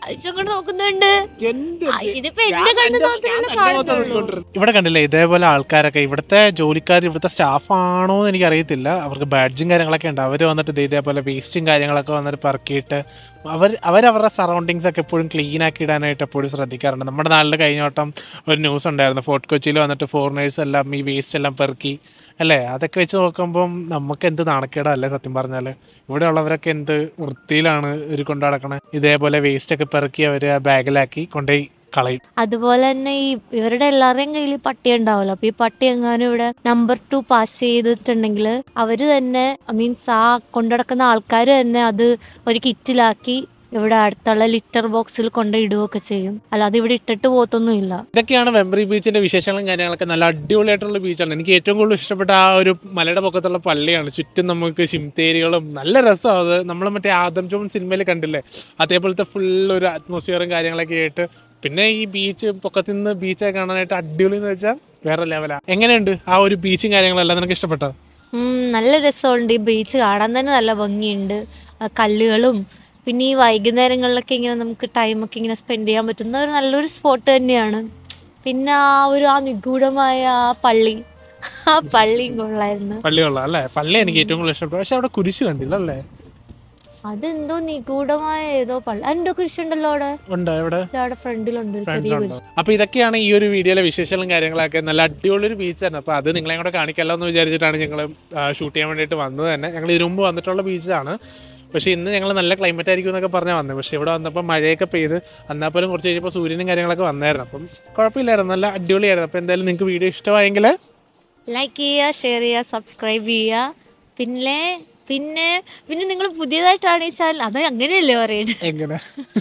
ആവശ്യം നോക്കുന്നുണ്ട് എന്റെ ആ, ഇതിപ്പോ എന്റെ കണ്ണ് നോക്കിയാലേ കാണുന്നുള്ളൂ ഇവിടെ കണ്ടില്ലേ ഇതേപോലെ ആൾക്കാരൊക്കെ ഇവിടുത്തെ ജോലിക്കാർ ഇവിടുത്തെ സ്റ്റാഫ് ആണോ എന്ന് എനിക്ക് അറിയത്തില്ല അവർക്ക് ബാഡ്ജും കാര്യങ്ങളൊക്കെ ഉണ്ട് അവർ വന്നിട്ട് ദേ ഇതേപോലെ വേസ്റ്റും കാര്യങ്ങളൊക്കെ വന്നിട്ട് പറക്കിയിട്ട് അവർ അവരവരുടെ സറൗണ്ടിങ്സ് ഒക്കെ എപ്പോഴും ക്ലീൻ ആക്കി ഇടാനായിട്ട് എപ്പോഴും ശ്രദ്ധിക്കാറുണ്ട് നമ്മുടെ നാട്ടിൽ കഴിഞ്ഞ വട്ടം ഒരു ന്യൂസ് ഉണ്ടായിരുന്നു ഫോർട്ട് കൊച്ചിയിൽ വന്നിട്ട് ഫോറിനേഴ്സ് എല്ലാം ഈ വേസ്റ്റ് എല്ലാം പെറുക്കി അല്ലേ അതൊക്കെ വെച്ച് നോക്കുമ്പം നമുക്ക് എന്ത് നാണക്കേടല്ലേ സത്യം പറഞ്ഞാൽ ഇവിടെ ഉള്ളവരൊക്കെ എന്ത് വൃത്തിയിലാണ് ഒരു കൊണ്ടു നടക്കണേ ഇതേപോലെ വേസ്റ്റ് ഒക്കെ പെറുക്കി അവർ ബാഗിലാക്കി കൊണ്ടുപോയി കളയും അതുപോലെ തന്നെ ഈ ഇവരുടെ എല്ലാവരുടെയും കയ്യിൽ പട്ടി ഉണ്ടാവുമല്ലോ അപ്പൊ ഈ പട്ടി എങ്ങാനും ഇവിടെ നമ്പർ ടു പാസ് ചെയ്തിട്ടുണ്ടെങ്കിൽ അവര് തന്നെ മീൻസ് ആ കൊണ്ടുനടക്കുന്ന ആൾക്കാർ തന്നെ അത് ഒരു കിറ്റിലാക്കി ഇവിടെ അടുത്തുള്ള ലിറ്റർ ബോക്സിൽ കൊണ്ട് ഇടുകയൊക്കെ ചെയ്യും അല്ലാതെ ഇവിടെ ഇട്ടിട്ട് പോകത്തൊന്നുമില്ല ഇതൊക്കെയാണ് വെമ്പറി ബീച്ചിന്റെ വിശേഷങ്ങളും കാര്യങ്ങളൊക്കെ നല്ല അടിപൊളിയായിട്ടുള്ള ബീച്ചാണ് എനിക്ക് ഏറ്റവും കൂടുതൽ ഇഷ്ടപ്പെട്ട ആ ഒരു മലയുടെ പൊക്കത്തുള്ള പള്ളിയാണ് ചുറ്റും നമുക്ക് ശിംതേരികളും നല്ല രസമാണ് അത് നമ്മൾ മറ്റേ ആദം ജോൺ സിനിമയിൽ കണ്ടില്ലേ അതേപോലത്തെ ഫുൾ ഒരു അറ്റ്മോസ്ഫിയറും കാര്യങ്ങളൊക്കെ ആയിട്ട് പിന്നെ ഈ ബീച്ച് പൊക്കത്തിൽ നിന്ന് ബീച്ചൊക്കെ കാണാനായിട്ട് അടിപൊളി എന്ന് വെച്ചാൽ വേറെ ലെവലാ എങ്ങനെയുണ്ട് ആ ഒരു ബീച്ചും കാര്യങ്ങളെല്ലാം നിനക്ക് ഇഷ്ടപ്പെട്ടോ ഉം, നല്ല രസമുണ്ട് ഈ ബീച്ച് കാണാൻ തന്നെ നല്ല ഭംഗിയുണ്ട് ആ കല്ലുകളും പിന്നെ ഈ വൈകുന്നേരങ്ങളിലൊക്കെ ഇങ്ങനെ നമുക്ക് ടൈമൊക്കെ ഇങ്ങനെ സ്പെൻഡ് ചെയ്യാൻ പറ്റുന്ന ഒരു നല്ലൊരു സ്പോട്ട് തന്നെയാണ് പിന്നെ ആ ഒരു ആ നിഗൂഢമായ ആ പള്ളി ആ പള്ളിയും കൊള്ളായിരുന്നു പള്ളി കൊള്ളാം അല്ലേ പള്ളി എനിക്ക് ഏറ്റവും കൂടുതൽ ഇഷ്ടപ്പെട്ടു പക്ഷെ അവിടെ കുരിശ് കണ്ടില്ല അല്ലേ അതെന്തോ നിഗൂഢമായ ഏതോ പള്ളി അതിൻ്റെ കുരിശുണ്ടല്ലോ അവിടെ ഉണ്ട് എവിടെ ഇത് അവിടെ ഫ്രണ്ടിലുണ്ട് ഒരു ചെറിയ കുരിശ് അപ്പൊ ഇതൊക്കെയാണ് ഈ ഒരു വീഡിയോയിലെ വിശേഷങ്ങളും കാര്യങ്ങളൊക്കെ നല്ല അടിപൊളി ഒരു ബീച്ചാണ് അപ്പൊ അത് നിങ്ങളെ കൂടെ കാണിക്കല്ലോ എന്ന് വിചാരിച്ചിട്ടാണ് ഞങ്ങൾ ഷൂട്ട് ചെയ്യാൻ വേണ്ടിയിട്ട് വന്നത് തന്നെ ഞങ്ങൾ ഇതിനു മുമ്പ് വന്നിട്ടുള്ള ബീച്ചാണ് പക്ഷേ ഇന്ന് ഞങ്ങൾ നല്ല ക്ലൈമറ്റ് ആയിരിക്കും എന്നൊക്കെ പറഞ്ഞാൽ വന്നത് പക്ഷേ ഇവിടെ വന്നപ്പോൾ മഴയൊക്കെ പെയ്ത് എന്നാൽ പോലും കുറച്ച് കഴിഞ്ഞപ്പോൾ സൂര്യനും കാര്യങ്ങളൊക്കെ വന്നായിരുന്നു അപ്പം കുഴപ്പമില്ലായിരുന്നു നല്ല അടിപൊളിയായിരുന്നു അപ്പോൾ എന്തായാലും നിങ്ങൾക്ക് വീഡിയോ ഇഷ്ടമായെങ്കിൽ ലൈക്ക് ചെയ്യുക ഷെയർ ചെയ്യുക സബ്സ്ക്രൈബ് ചെയ്യുക പിന്നെ പിന്നെ പിന്നെ നിങ്ങൾ പുതിയതായിട്ടാണ് ഈ ചാനൽ അത് അങ്ങനെയല്ലേ പറയുന്നത് എങ്ങനെ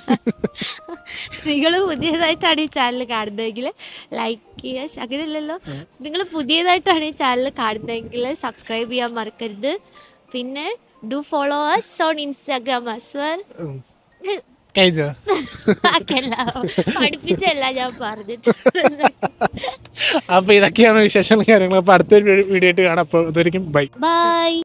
നിങ്ങൾ പുതിയതായിട്ടാണ് ഈ ചാനൽ കാണുന്നതെങ്കിൽ ലൈക്ക് ചെയ്യുക അങ്ങനെയല്ലല്ലോ നിങ്ങൾ പുതിയതായിട്ടാണ് ഈ ചാനൽ കാണുന്നതെങ്കിൽ സബ്സ്ക്രൈബ് ചെയ്യാൻ മറക്കരുത് പിന്നെ do follow us on Instagram as well കഴിച്ചോ ബാക്കിയല്ല പഠിപ്പിച്ചല്ല ഞാൻ പറഞ്ഞിട്ടുണ്ട് അപ്പോൾ ഇതൊക്കെയാണ് വിശേഷങ്ങളും കാര്യങ്ങളും അപ്പോൾ അടുത്തൊരു വീഡിയോ ആയിട്ട് കാണാം അപ്പോൾ ഇതായിരിക്കും ബൈ ബൈ